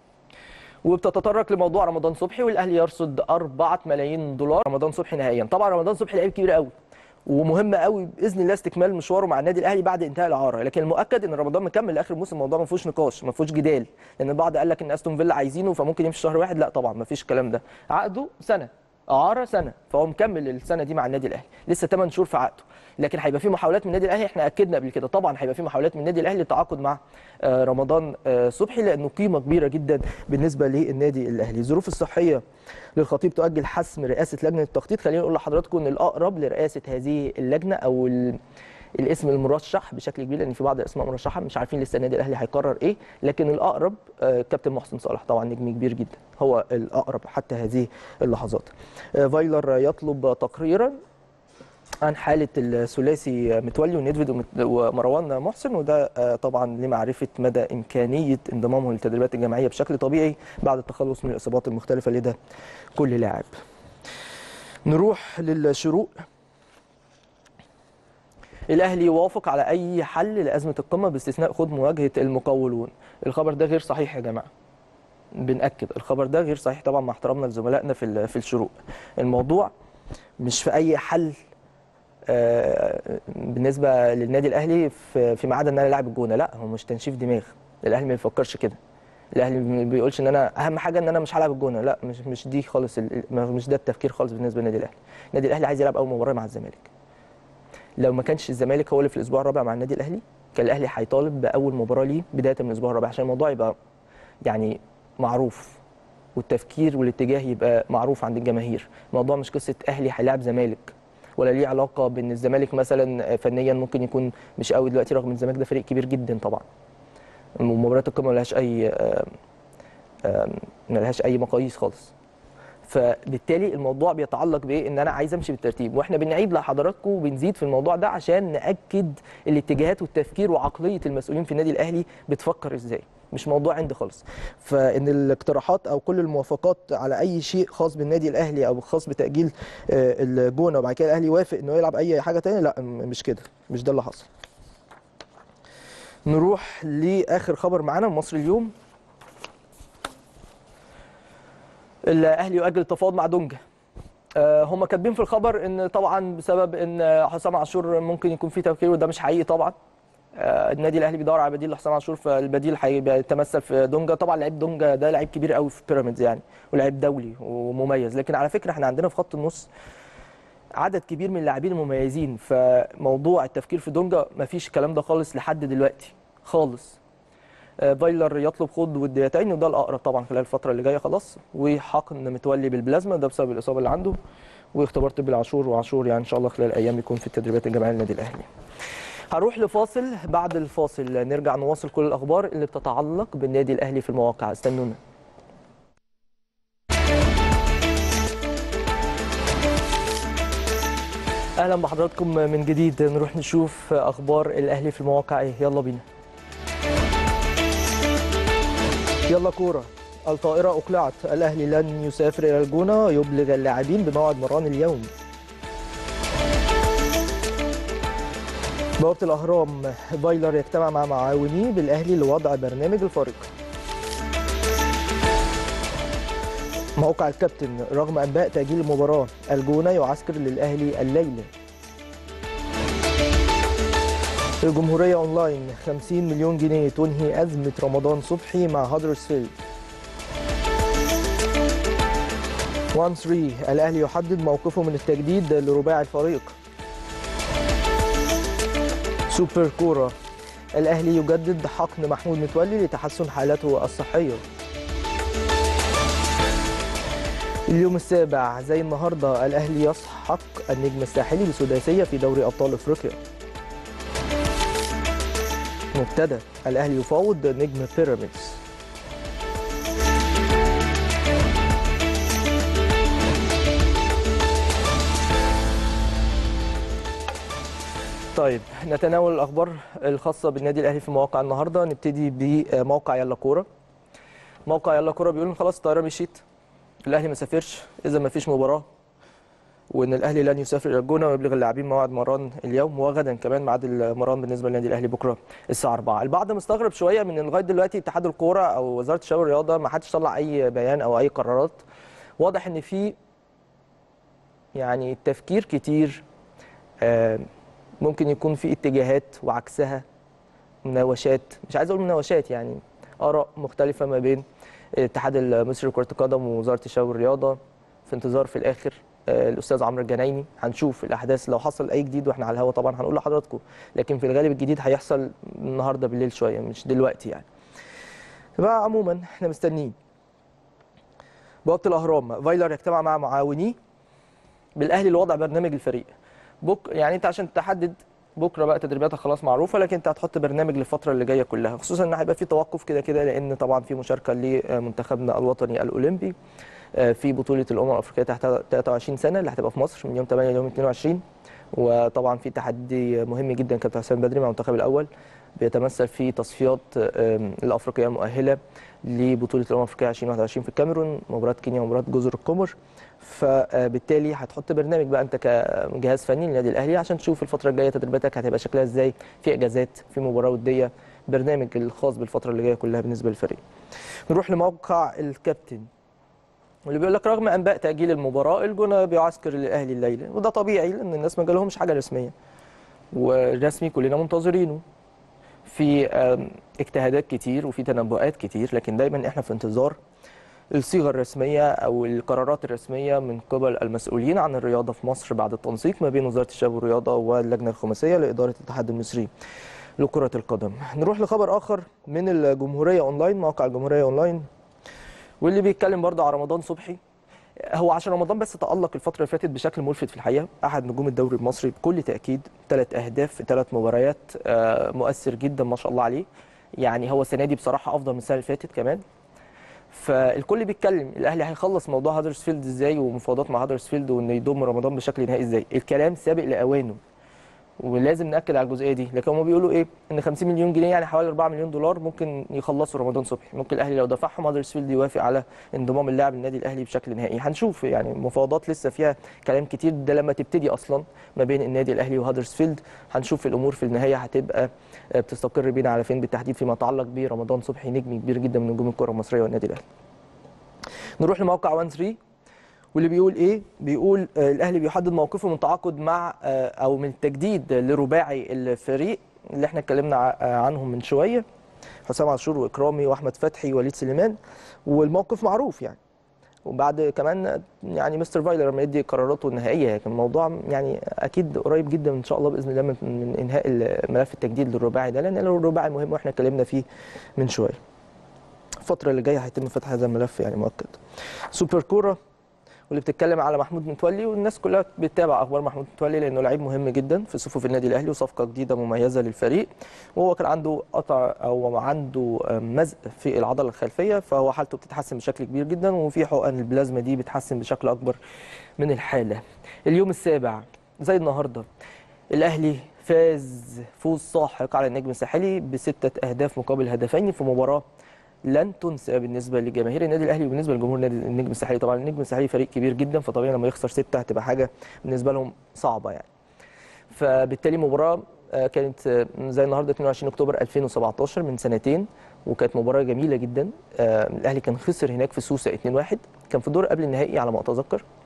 وبتتطرق لموضوع رمضان صبحي والاهلي يرصد 4 ملايين دولار رمضان صبحي نهائيا طبعا رمضان صبحي لعيب كبير قوي ومهم قوي باذن الله استكمال مشواره مع النادي الاهلي بعد انتهاء الاعاره لكن المؤكد ان رمضان مكمل لاخر الموسم الموضوع ما فيهوش نقاش ما فيهوش جدال لان البعض قال لك ان استون فيلا عايزينه فممكن يمشي شهر واحد لا طبعا ما فيش الكلام ده عقده سنه اعاره سنه فهو مكمل السنه دي مع النادي الاهلي لسه 8 شهور في عقده لكن هيبقى في محاولات من النادي الاهلي احنا اكدنا قبل كده طبعا هيبقى في محاولات من النادي الاهلي للتعاقد مع آه، رمضان آه، صبحي لانه قيمه كبيره جدا بالنسبه للنادي الاهلي الظروف الصحيه للخطيب تؤجل حسم رئاسه لجنه التخطيط خليني اقول لحضراتكم ان الاقرب لرئاسه هذه اللجنه او ال... الاسم المرشح بشكل كبير لان في بعض الاسماء مرشحه مش عارفين لسه النادي الاهلي هيقرر ايه لكن الاقرب آه، كابتن محسن صالح طبعا نجم كبير جدا هو الاقرب حتى هذه اللحظات آه، فايلر يطلب تقريرا عن حاله الثلاثي متولي ونيدفيد ومت- ومروان محسن وده آه، طبعا لمعرفه مدى امكانيه انضمامهم للتدريبات الجماعيه بشكل طبيعي بعد التخلص من الاصابات المختلفه لدى كل لاعب. نروح للشروق الاهلي يوافق على اي حل لازمه القمه باستثناء خوض مواجهه المقاولون الخبر ده غير صحيح يا جماعه بنأكد الخبر ده غير صحيح طبعا مع احترامنا لزملائنا في ال- في الشروق الموضوع مش في اي حل آه، بالنسبه للنادي الاهلي في فيما عدا ان انا لاعب الجونه لا هو مش تنشيف دماغ الاهلي ما بيفكرش كده الاهلي ما بيقولش ان انا اهم حاجه ان انا مش هلعب الجونه لا مش مش دي خالص ال- مش ده التفكير خالص بالنسبه للنادي الاهلي النادي الاهلي عايز يلعب اول مباراه مع الزمالك لو ما كانش الزمالك هو اللي في الاسبوع الرابع مع النادي الاهلي كان الاهلي هيطالب باول مباراه ليه بدايه من الاسبوع الرابع عشان الموضوع يبقى يعني معروف والتفكير والاتجاه يبقى معروف عند الجماهير الموضوع مش قصه اهلي هيلاعب زمالك ولا ليه علاقه بان الزمالك مثلا فنيا ممكن يكون مش قوي دلوقتي رغم ان الزمالك ده فريق كبير جدا طبعا ومباريات القمه ملهاش اي آم، آم، ملهاش اي مقاييس خالص فبالتالي الموضوع بيتعلق بايه ان انا عايز امشي بالترتيب واحنا بنعيد لحضراتكم وبنزيد في الموضوع ده عشان ناكد الاتجاهات والتفكير وعقليه المسؤولين في النادي الاهلي بتفكر ازاي مش موضوع عندي خالص فان الاقتراحات او كل الموافقات على اي شيء خاص بالنادي الاهلي او خاص بتاجيل آه، الجونه وبعد كده الاهلي يوافق انه يلعب اي حاجه تانية لا م- مش كده مش ده اللي حصل نروح لاخر خبر معانا من مصر اليوم الاهلي يؤجل التفاوض مع دونجا آه، هم كاتبين في الخبر ان طبعا بسبب ان حسام عاشور ممكن يكون فيه تفكير وده مش حقيقي طبعا آه، النادي الاهلي بيدور على بديل لحسام عاشور فالبديل هيتمثل في دونجا طبعا لعيب دونجا ده لعيب كبير قوي في بيراميدز يعني ولعيب دولي ومميز لكن على فكره احنا عندنا في خط النص عدد كبير من اللاعبين المميزين فموضوع التفكير في دونجا مفيش الكلام ده خالص لحد دلوقتي خالص آه، فايلر يطلب خوض وديتين وده الاقرب طبعا خلال الفتره اللي جايه خلاص وحقن متولي بالبلازما ده بسبب الاصابه اللي عنده واختبار طبي العاشور وعاشور يعني ان شاء الله خلال ايام يكون في التدريبات الجماعيه للنادي الاهلي هروح لفاصل بعد الفاصل نرجع نواصل كل الاخبار اللي بتتعلق بالنادي الاهلي في المواقع استنونا اهلا بحضراتكم من جديد نروح نشوف اخبار الاهلي في المواقع ايه يلا بينا يلا كوره الطائرة أقلعت الأهلي لن يسافر إلى الجونة يبلغ اللاعبين بموعد مران اليوم بوابة الأهرام فايلر يجتمع مع معاونيه بالأهلي لوضع برنامج الفريق موقع الكابتن رغم أنباء تأجيل المباراة الجونة يعسكر للأهلي الليلة الجمهورية أونلاين 50 مليون جنيه تنهي أزمة رمضان صبحي مع هادرسفيلد 1 3 الأهلي يحدد موقفه من التجديد لرباعي الفريق سوبر كورة الأهلي يجدد حقن محمود متولي لتحسن حالته الصحية اليوم السابع زي النهارده الأهلي يسحق النجم الساحلي بسداسية في دوري أبطال أفريقيا مبتدأ الأهلي يفاوض نجم بيراميدز طيب نتناول الاخبار الخاصه بالنادي الاهلي في مواقع النهارده نبتدي بموقع يلا كوره موقع يلا كوره بيقول ان خلاص الطياره مشيت الاهلي ما سافرش اذا ما فيش مباراه وان الاهلي لن يسافر الى الجونه ويبلغ اللاعبين موعد مران اليوم وغدا كمان ميعاد المران بالنسبه للنادي الاهلي بكره الساعه 4 البعض مستغرب شويه من إن لغايه دلوقتي اتحاد الكوره او وزاره الشباب والرياضه ما حدش طلع اي بيان او اي قرارات واضح ان في يعني تفكير كتير آه، ممكن يكون في اتجاهات وعكسها مناوشات مش عايز اقول مناوشات يعني اراء مختلفه ما بين الاتحاد المصري لكره القدم ووزاره الشباب والرياضه في انتظار في الاخر آه، الاستاذ عمرو الجنايني هنشوف الاحداث لو حصل اي جديد واحنا على الهوا طبعا هنقول لحضراتكم لكن في الغالب الجديد هيحصل النهارده بالليل شويه مش دلوقتي يعني بقى عموما احنا مستنيين بوابه الاهرام فايلر يجتمع مع معاونيه بالاهلي لوضع برنامج الفريق بك يعني انت عشان تحدد بكره بقى تدريباتك خلاص معروفه لكن انت هتحط برنامج للفتره اللي جايه كلها خصوصا ان هيبقى في توقف كده كده لان طبعا في مشاركه لمنتخبنا الوطني الاولمبي آه، في بطوله الامم الافريقيه تحت 23 سنه اللي هتبقى في مصر من يوم 8 ليوم 22 وطبعا في تحدي مهم جدا كابتن حسام بدري مع المنتخب الاول بيتمثل في تصفيات آم، الافريقيه المؤهله لبطوله الامم الافريقيه 2021 في الكاميرون مباراه كينيا ومباراه جزر القمر فبالتالي هتحط برنامج بقى انت كجهاز فني للنادي الاهلي عشان تشوف الفتره الجايه تدريباتك هتبقى شكلها ازاي في اجازات في مباراه وديه برنامج الخاص بالفتره اللي جايه كلها بالنسبه للفريق نروح لموقع الكابتن واللي بيقول لك رغم انباء تاجيل المباراه الجونه بيعسكر للاهلي الليله وده طبيعي لان الناس ما جالهمش حاجه رسميه والرسمي كلنا منتظرينه في آم، اجتهادات كتير وفي تنبؤات كتير لكن دايما احنا في انتظار الصيغه الرسميه او القرارات الرسميه من قبل المسؤولين عن الرياضه في مصر بعد التنسيق ما بين وزاره الشباب والرياضه واللجنه الخماسيه لاداره الاتحاد المصري لكره القدم. نروح لخبر اخر من الجمهوريه اونلاين موقع الجمهوريه اونلاين واللي بيتكلم برضه على رمضان صبحي هو عشان رمضان بس تألق الفترة اللي فاتت بشكل ملفت في الحقيقة أحد نجوم الدوري المصري بكل تأكيد ثلاث أهداف في ثلاث مباريات آه، مؤثر جدا ما شاء الله عليه يعني هو السنة دي بصراحة أفضل من السنة اللي فاتت كمان فالكل بيتكلم الاهلي هيخلص موضوع هادرسفيلد ازاي ومفاوضات مع هادرسفيلد وانه يضم رمضان بشكل نهائي ازاي الكلام سابق لاوانه ولازم ناكد على الجزئيه دي لكن هم بيقولوا ايه ان 50 مليون جنيه يعني حوالي 4 مليون دولار ممكن يخلصوا رمضان صبحي ممكن الاهلي لو دفعهم هادرسفيلد يوافق على انضمام اللاعب للنادي الاهلي بشكل نهائي هنشوف يعني مفاوضات لسه فيها كلام كتير ده لما تبتدي اصلا ما بين النادي الاهلي وهادرسفيلد هنشوف الامور في النهايه هتبقى آه، بتستقر بينا على فين بالتحديد فيما يتعلق برمضان صبحي نجم كبير جدا من نجوم الكره المصريه والنادي الاهلي نروح لموقع 1 3 واللي بيقول ايه؟ بيقول آه، الاهلي بيحدد موقفه من التعاقد مع آه، او من التجديد لرباعي الفريق اللي احنا اتكلمنا ع- آه، عنهم من شويه حسام عاشور واكرامي واحمد فتحي ووليد سليمان والموقف معروف يعني وبعد كمان يعني مستر فايلر لما يدي قراراته النهائيه كان الموضوع يعني اكيد قريب جدا ان شاء الله باذن الله من, من انهاء ملف التجديد للرباعي ده لان الرباعي مهم واحنا اتكلمنا فيه من شويه. الفتره اللي جايه هيتم فتح هذا الملف يعني مؤكد. سوبر كوره واللي بتتكلم على محمود متولي والناس كلها بتتابع اخبار محمود متولي لانه لعيب مهم جدا في صفوف النادي الاهلي وصفقه جديده مميزه للفريق وهو كان عنده قطع او عنده مزق في العضله الخلفيه فهو حالته بتتحسن بشكل كبير جدا وفي حقن البلازما دي بتحسن بشكل اكبر من الحاله. اليوم السابع زي النهارده الاهلي فاز فوز ساحق على النجم الساحلي بستة أهداف مقابل هدفين في مباراة لن تنسى بالنسبة لجماهير النادي الأهلي وبالنسبة لجمهور النادي النجم الساحلي طبعا النجم الساحلي فريق كبير جدا فطبيعي لما يخسر ستة هتبقى حاجة بالنسبة لهم صعبة يعني فبالتالي مباراة آه، كانت آه، زي النهارده 22 اكتوبر 2017 من سنتين وكانت مباراة جميلة جدا آه، الأهلي كان خسر هناك في سوسة 2-1 كان في الدور قبل النهائي على ما أتذكر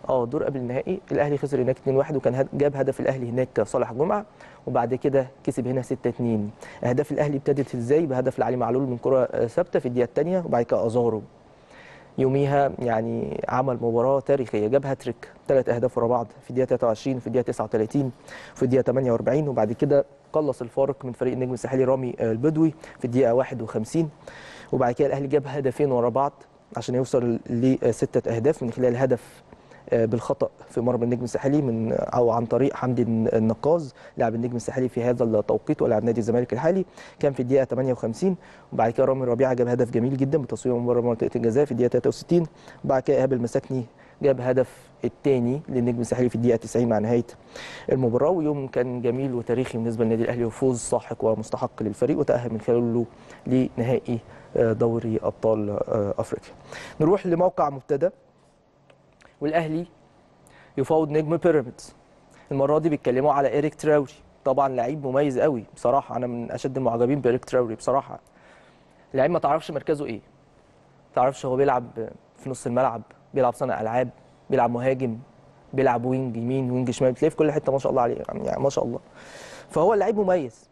اه دور قبل النهائي الاهلي خسر هناك 2-1 وكان هد- جاب هدف الاهلي هناك صالح جمعه وبعد كده كسب هنا 6-2 اهداف الاهلي ابتدت ازاي بهدف لعلي معلول من كره آه، ثابته في الدقيقه الثانيه وبعد كده ازارو يوميها يعني عمل مباراه تاريخيه جاب هاتريك ثلاث اهداف ورا بعض في الدقيقه 23 في الدقيقه 39 في الدقيقه 48 وبعد كده قلص الفارق من فريق النجم الساحلي رامي آه، البدوي في الدقيقه 51 وبعد كده الاهلي جاب هدفين ورا بعض عشان يوصل لستة اهداف من خلال هدف آه، بالخطا في مرمى النجم الساحلي من او عن طريق حمدي النقاز لاعب النجم الساحلي في هذا التوقيت ولاعب نادي الزمالك الحالي كان في الدقيقه 58 وبعد كده رامي ربيعه جاب هدف جميل جدا بتصوير من بره منطقه الجزاء في الدقيقه 63 وبعد كده ايهاب المساكني جاب هدف الثاني للنجم الساحلي في الدقيقه 90 مع نهايه المباراه ويوم كان جميل وتاريخي بالنسبه للنادي الاهلي وفوز ساحق ومستحق للفريق وتاهل من خلاله لنهائي آه، دوري ابطال آه، افريقيا. نروح لموقع مبتدأ والاهلي يفاوض نجم بيراميدز المره دي بيتكلموا على ايريك تراوري طبعا لعيب مميز قوي بصراحه انا من اشد المعجبين بايريك تراوري بصراحه لعيب ما تعرفش مركزه ايه ما تعرفش هو بيلعب في نص الملعب بيلعب صانع العاب بيلعب مهاجم بيلعب وينج يمين وينج شمال بتلاقيه في كل حته ما شاء الله عليه يعني ما شاء الله فهو لعيب مميز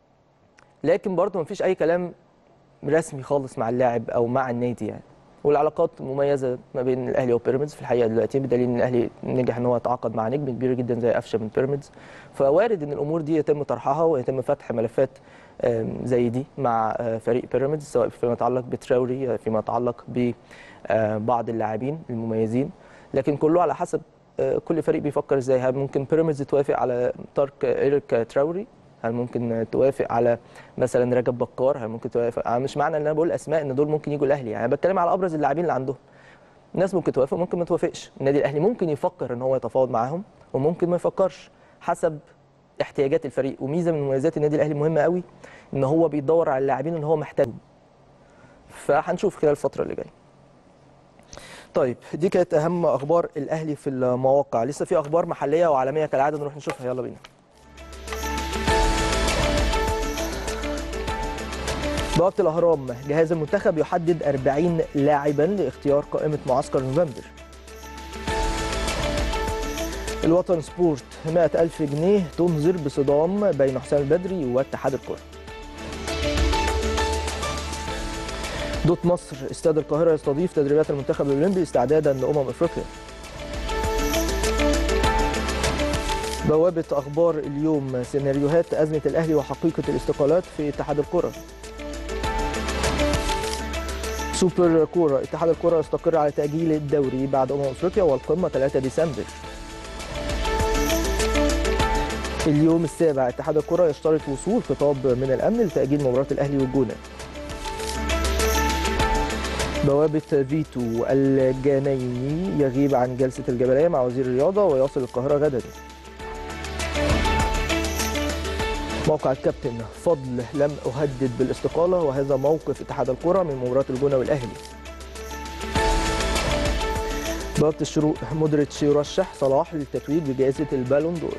لكن برضه ما فيش اي كلام رسمي خالص مع اللاعب او مع النادي يعني والعلاقات مميزه ما بين الاهلي وبيراميدز في الحقيقه دلوقتي بدليل ان الاهلي نجح ان هو يتعاقد مع نجم كبير جدا زي قفشه من بيراميدز فوارد ان الامور دي يتم طرحها ويتم فتح ملفات آم، زي دي مع آه، فريق بيراميدز سواء فيما يتعلق بتراوري آه، فيما يتعلق ببعض اللاعبين المميزين لكن كله على حسب آه، كل فريق بيفكر ازاي هل ممكن بيراميدز توافق على ترك ايريك تراوري هل ممكن توافق على مثلا رجب بكار هل ممكن توافق أنا مش معنى ان انا بقول اسماء ان دول ممكن يجوا الاهلي يعني أنا بتكلم على ابرز اللاعبين اللي عندهم الناس ممكن توافق ممكن ما توافقش النادي الاهلي ممكن يفكر ان هو يتفاوض معاهم وممكن ما يفكرش حسب احتياجات الفريق وميزه من مميزات النادي الاهلي مهمه قوي ان هو بيدور على اللاعبين اللي هو محتاجهم فهنشوف خلال الفتره اللي جايه طيب دي كانت اهم اخبار الاهلي في المواقع لسه في اخبار محليه وعالميه كالعاده نروح نشوفها يلا بينا بوابة الأهرام جهاز المنتخب يحدد 40 لاعبا لاختيار قائمة معسكر نوفمبر الوطن سبورت 100 ألف جنيه تنذر بصدام بين حسام البدري واتحاد الكرة دوت مصر استاد القاهرة يستضيف تدريبات المنتخب الأولمبي استعدادا لأمم أفريقيا بوابة أخبار اليوم سيناريوهات أزمة الأهلي وحقيقة الاستقالات في اتحاد الكرة سوبر كورة اتحاد الكرة يستقر على تأجيل الدوري بعد أمم أفريقيا والقمة 3 ديسمبر اليوم السابع اتحاد الكرة يشترط وصول خطاب من الأمن لتأجيل مباراة الأهلي والجونة بوابة فيتو الجنايني يغيب عن جلسة الجبلية مع وزير الرياضة ويصل القاهرة غدا موقع الكابتن فضل لم أهدد بالاستقالة وهذا موقف اتحاد الكرة من مباراة الجونة والأهلي بوابة الشروق مودريتش يرشح صلاح للتتويج بجائزة البالون دور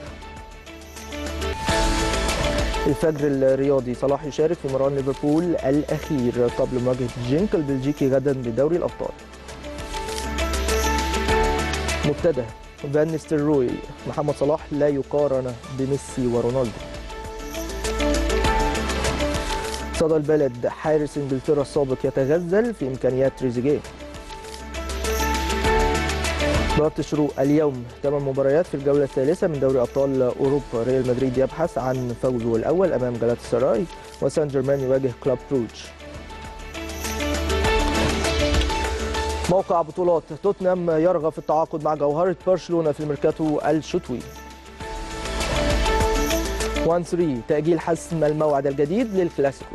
الفجر الرياضي صلاح يشارك في مران ليفربول الأخير قبل مواجهة جينك البلجيكي غدا بدوري الأبطال مبتدأ فان نيستلروي محمد صلاح لا يقارن بميسي ورونالدو صدى البلد حارس انجلترا السابق يتغزل في امكانيات تريزيجيه بوابة الشروق اليوم ثمان مباريات في الجولة الثالثة من دوري أبطال أوروبا ريال مدريد يبحث عن فوزه الأول أمام جلات السراي وسان جيرمان يواجه كلوب بروج موقع بطولات توتنهام يرغب في التعاقد مع جوهرة برشلونة في الميركاتو الشتوي 1 3 تأجيل حسم الموعد الجديد للكلاسيكو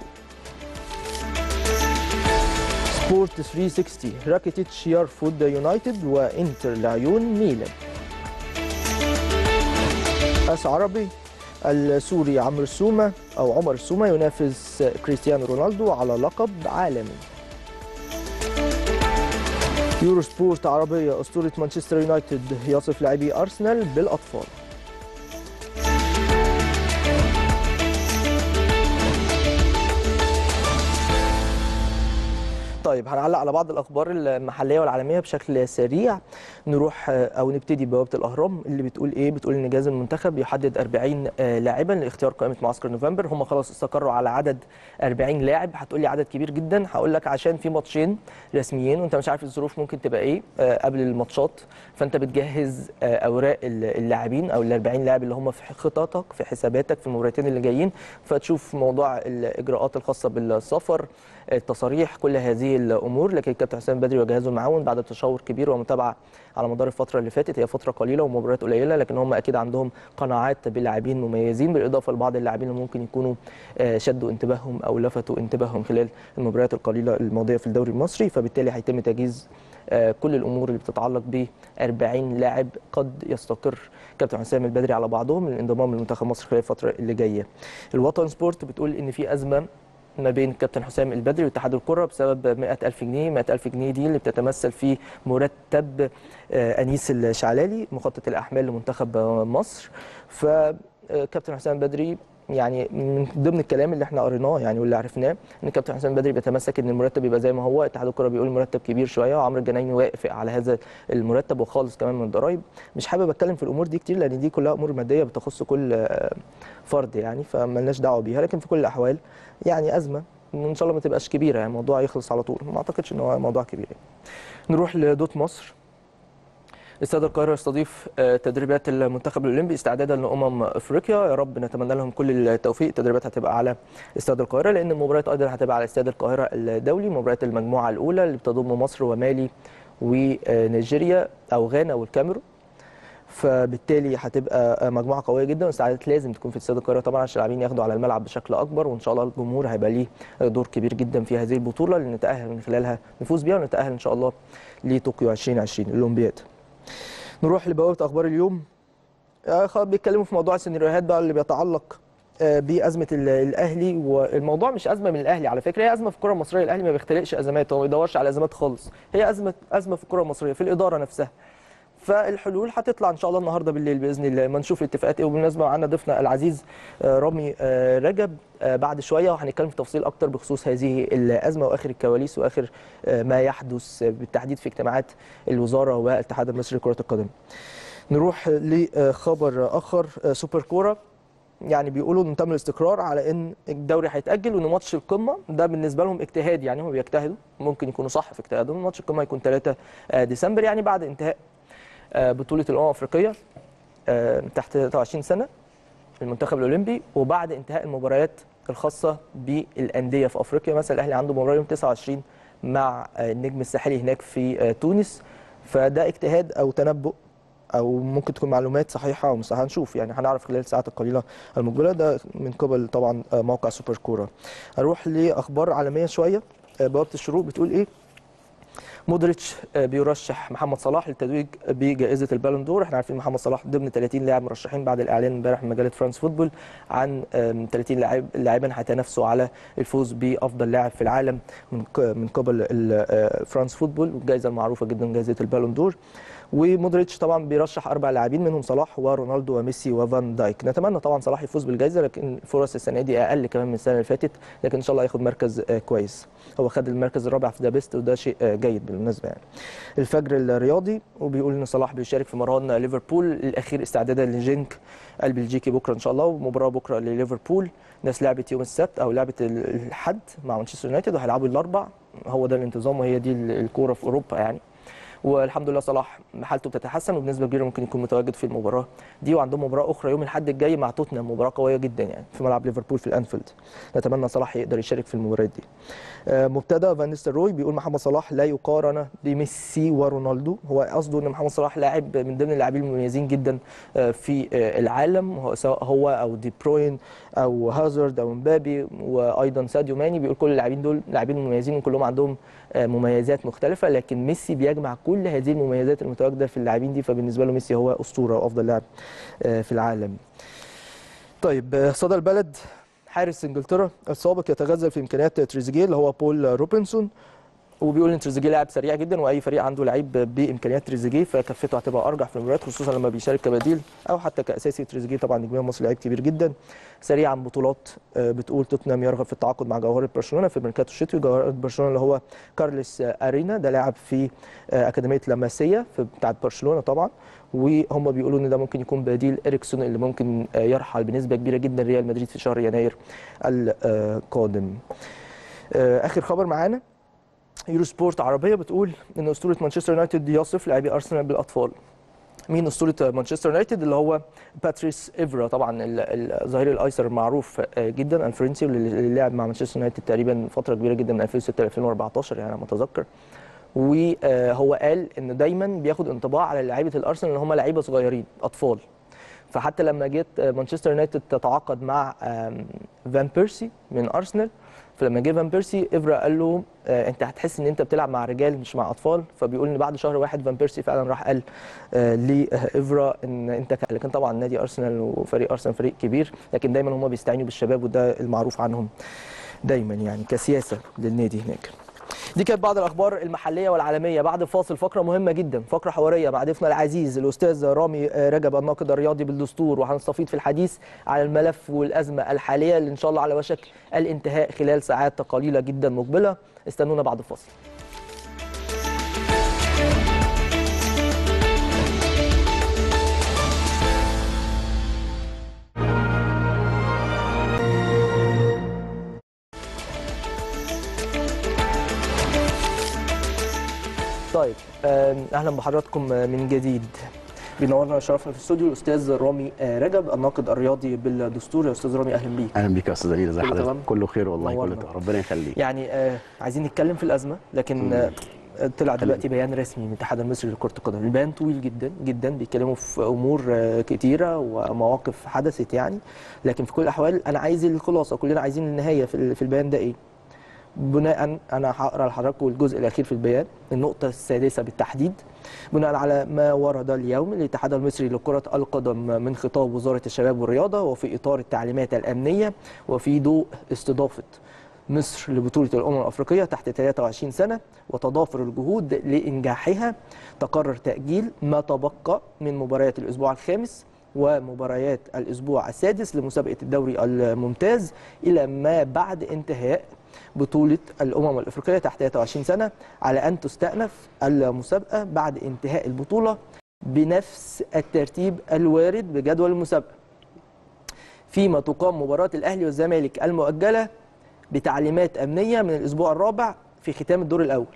سبورت 360 راكيتيتش يرفض يونايتد وانتر لعيون ميلان أس عربي السوري عمرو السومة أو عمر السومة ينافس كريستيانو رونالدو على لقب عالمي يورو سبورت عربية أسطورة مانشستر يونايتد يصف لاعبي أرسنال بالأطفال طيب هنعلق على بعض الاخبار المحليه والعالميه بشكل سريع نروح آه، او نبتدي ببوابه الاهرام اللي بتقول ايه بتقول ان جهاز المنتخب يحدد 40 آه، لاعبا لاختيار قائمه معسكر نوفمبر هم خلاص استقروا على عدد 40 لاعب هتقول لي عدد كبير جدا هقول لك عشان في ماتشين رسميين وانت مش عارف الظروف ممكن تبقى ايه آه، قبل الماتشات فانت بتجهز آه، اوراق ال- اللاعبين او ال 40 لاعب اللي هم في خططك في حساباتك في المباراتين اللي جايين فتشوف موضوع الاجراءات الخاصه بالسفر التصاريح كل هذه الامور لكن الكابتن حسام بدري وجهازه المعاون بعد تشاور كبير ومتابعه على مدار الفتره اللي فاتت هي فتره قليله ومباريات قليله لكن هم اكيد عندهم قناعات بلاعبين مميزين بالاضافه لبعض اللاعبين اللي ممكن يكونوا آه، شدوا انتباههم او لفتوا انتباههم خلال المباريات القليله الماضيه في الدوري المصري فبالتالي هيتم تجهيز آه، كل الامور اللي بتتعلق ب 40 لاعب قد يستقر كابتن حسام البدري على بعضهم للانضمام لمنتخب مصر خلال الفتره اللي جايه. الوطن سبورت بتقول ان في ازمه ما بين كابتن حسام البدري واتحاد الكره بسبب 100000 جنيه 100000 جنيه دي اللي بتتمثل في مرتب آه، انيس الشعلالي مخطط الاحمال لمنتخب آه، مصر فكابتن حسام البدري يعني من ضمن الكلام اللي احنا قريناه يعني واللي عرفناه ان كابتن حسام البدري بيتمسك ان المرتب يبقى زي ما هو اتحاد الكره بيقول المرتب كبير شويه وعمرو الجنايني واقف على هذا المرتب وخالص كمان من الضرايب مش حابب اتكلم في الامور دي كتير لان دي كلها امور ماديه بتخص كل آه، فرد يعني فملناش دعوه بيها لكن في كل الاحوال يعني ازمه ان شاء الله ما تبقاش كبيره يعني الموضوع يخلص على طول ما اعتقدش ان هو موضوع كبير يعني. نروح لدوت مصر استاد القاهرة يستضيف آه، تدريبات المنتخب الأولمبي استعدادا لأمم أفريقيا يا رب نتمنى لهم كل التوفيق التدريبات هتبقى على استاد القاهرة لأن المباريات أيضا هتبقى على استاد القاهرة الدولي مباريات المجموعة الأولى اللي بتضم مصر ومالي ونيجيريا أو غانا والكاميرون فبالتالي هتبقى مجموعه قويه جدا واستعدادات لازم تكون في استاد القاهره طبعا عشان اللاعبين ياخدوا على الملعب بشكل اكبر وان شاء الله الجمهور هيبقى ليه دور كبير جدا في هذه البطوله اللي نتاهل من خلالها نفوز بيها ونتاهل ان شاء الله لطوكيو 2020 الاولمبياد. نروح لبوابه اخبار اليوم آه، خلاص بيتكلموا في موضوع السيناريوهات بقى اللي بيتعلق آه، بازمه ال- الاهلي والموضوع مش ازمه من الاهلي على فكره هي ازمه في الكره المصريه الاهلي ما بيختلقش ازمات هو ما بيدورش على ازمات خالص هي ازمه ازمه في الكره المصريه في الاداره نفسها فالحلول هتطلع ان شاء الله النهارده بالليل باذن الله ما نشوف الاتفاقات ايه وبالمناسبه معانا ضيفنا العزيز آه، رامي آه، رجب آه، بعد شويه وهنتكلم في تفاصيل اكتر بخصوص هذه الازمه واخر الكواليس واخر آه، ما يحدث بالتحديد في اجتماعات الوزاره والاتحاد المصري لكره القدم. نروح لخبر اخر آه، سوبر كوره يعني بيقولوا ان تم الاستقرار على ان الدوري هيتاجل وان ماتش القمه ده بالنسبه لهم اجتهاد يعني هم بيجتهدوا ممكن يكونوا صح في اجتهادهم ماتش القمه هيكون 3 ديسمبر يعني بعد انتهاء آه، بطوله الامم الافريقيه آه، تحت 23 سنه المنتخب الاولمبي وبعد انتهاء المباريات الخاصه بالانديه في افريقيا مثلا الاهلي عنده مباراه يوم 29 مع آه، النجم الساحلي هناك في آه، تونس فده اجتهاد او تنبؤ او ممكن تكون معلومات صحيحه او مش صحيحه هنشوف يعني هنعرف خلال الساعات القليله المقبله ده من قبل طبعا آه، موقع سوبر كوره هنروح لاخبار عالميه شويه آه، بوابه الشروق بتقول ايه مودريتش آه، بيرشح محمد صلاح للتتويج بجائزه البالون دور احنا عارفين محمد صلاح ضمن 30 لاعب مرشحين بعد الاعلان امبارح من مجله فرانس فوتبول عن آم، 30 لاعب لاعبا هيتنافسوا على الفوز بافضل لاعب في العالم من ق- من قبل ال- آه، فرانس فوتبول والجائزه المعروفه جدا جائزه البالون دور ومودريتش طبعا بيرشح اربع لاعبين منهم صلاح ورونالدو وميسي وفان دايك نتمنى طبعا صلاح يفوز بالجائزه لكن الفرص السنه دي اقل كمان من السنه اللي فاتت لكن ان شاء الله ياخد مركز آه، كويس هو خد المركز الرابع في ذا بيست وده شيء آه، جيد بالمناسبه يعني الفجر الرياضي وبيقول ان صلاح بيشارك في مران ليفربول الاخير استعدادا لجينك البلجيكي بكره ان شاء الله ومباراه بكره لليفربول ناس لعبت يوم السبت او لعبت ال- الحد مع مانشستر يونايتد وهيلعبوا الاربع هو ده الانتظام وهي دي ال- الكوره في اوروبا يعني والحمد لله صلاح حالته بتتحسن وبنسبه كبيره ممكن يكون متواجد في المباراه دي وعندهم مباراه اخرى يوم الاحد الجاي مع توتنهام مباراه قويه جدا يعني في ملعب ليفربول في الانفيلد نتمنى صلاح يقدر يشارك في المباريات دي آه، مبتدا فان نيستلروي بيقول محمد صلاح لا يقارن بميسي ورونالدو هو قصده ان محمد صلاح لاعب من ضمن اللاعبين المميزين جدا آه، في آه، العالم هو- سواء هو او دي بروين او هازارد او مبابي وايضا ساديو ماني بيقول كل اللاعبين دول لاعبين مميزين وكلهم عندهم آه، مميزات مختلفه لكن ميسي بيجمع كل هذه المميزات المتواجده في اللاعبين دي فبالنسبه له ميسي هو اسطوره وافضل لاعب آه، في العالم طيب آه، صدى البلد حارس انجلترا السابق يتغزل في امكانيات تريزيجيه اللي هو بول روبنسون وبيقول ان تريزيجيه لاعب سريع جدا واي فريق عنده لعيب بامكانيات تريزيجيه فكفته هتبقى ارجح في المباريات خصوصا لما بيشارك كبديل او حتى كاساسي تريزيجيه طبعا نجم مصر لعيب كبير جدا سريعا بطولات آه، بتقول توتنهام يرغب في التعاقد مع جوهره برشلونه في الميركاتو الشتوي جوهره برشلونه اللي هو كارلس آه، ارينا ده لاعب في آه، اكاديميه لاماسيا في بتاعه برشلونه طبعا وهم بيقولوا ان ده ممكن يكون بديل اريكسون اللي ممكن آه، يرحل بنسبه كبيره جدا ريال مدريد في شهر يناير القادم آه، اخر خبر معانا يورو سبورت عربيه بتقول ان اسطوره مانشستر يونايتد يصف لاعبي ارسنال بالاطفال مين اسطوره مانشستر يونايتد اللي هو باتريس ايفرا طبعا ال- ال- الظهير الايسر المعروف آه، جدا الفرنسي واللي لعب مع مانشستر يونايتد تقريبا فتره كبيره جدا من 2006 ل 2014 يعني انا متذكر وهو قال انه دايما بياخد انطباع على لعيبه الارسنال ان هم لعيبه صغيرين اطفال فحتى لما جت مانشستر يونايتد تتعاقد مع آم، فان بيرسي من ارسنال فلما جه فان بيرسي افرا قال له آه، انت هتحس ان انت بتلعب مع رجال مش مع اطفال فبيقول ان بعد شهر واحد فان بيرسي فعلا راح قال آه، لافرا ان انت ك- لكن طبعا نادي ارسنال وفريق ارسنال فريق كبير لكن دايما هم بيستعينوا بالشباب وده المعروف عنهم دايما يعني كسياسه للنادي هناك دي كانت بعض الاخبار المحليه والعالميه بعد فاصل فقره مهمه جدا فقره حواريه مع ضيفنا العزيز الاستاذ رامي آه، رجب الناقد الرياضي بالدستور وهنستفيض في الحديث على الملف والازمه الحاليه اللي ان شاء الله على وشك الانتهاء خلال ساعات قليله جدا مقبله استنونا بعد الفاصل طيب آم، اهلا بحضراتكم من جديد بينورنا شرفنا في الاستوديو الاستاذ رامي آه، رجب الناقد الرياضي بالدستور يا استاذ رامي اهلا بيك اهلا بيك يا استاذ دليل ازي كله حضرتك تمام؟ كله خير والله نورنا. كله تمام ربنا يخليك يعني آه عايزين نتكلم في الازمه لكن آه طلع دلوقتي بيان رسمي من الاتحاد المصري لكره القدم البيان طويل جدا جدا بيتكلموا في امور آه كتيره ومواقف حدثت يعني لكن في كل الاحوال انا عايز الخلاصه كلنا عايزين النهايه في ال- في البيان ده ايه بناء انا هقرا لحضراتكم الجزء الاخير في البيان النقطه السادسه بالتحديد بناء على ما ورد اليوم الاتحاد المصري لكره القدم من خطاب وزاره الشباب والرياضه وفي اطار التعليمات الامنيه وفي ضوء استضافه مصر لبطولة الأمم الأفريقية تحت 23 سنة وتضافر الجهود لإنجاحها تقرر تأجيل ما تبقى من مباريات الأسبوع الخامس ومباريات الأسبوع السادس لمسابقة الدوري الممتاز إلى ما بعد انتهاء بطولة الأمم الأفريقية تحت 23 سنة على أن تستأنف المسابقة بعد انتهاء البطولة بنفس الترتيب الوارد بجدول المسابقة فيما تقام مباراة الأهلي والزمالك المؤجلة بتعليمات أمنية من الأسبوع الرابع في ختام الدور الأول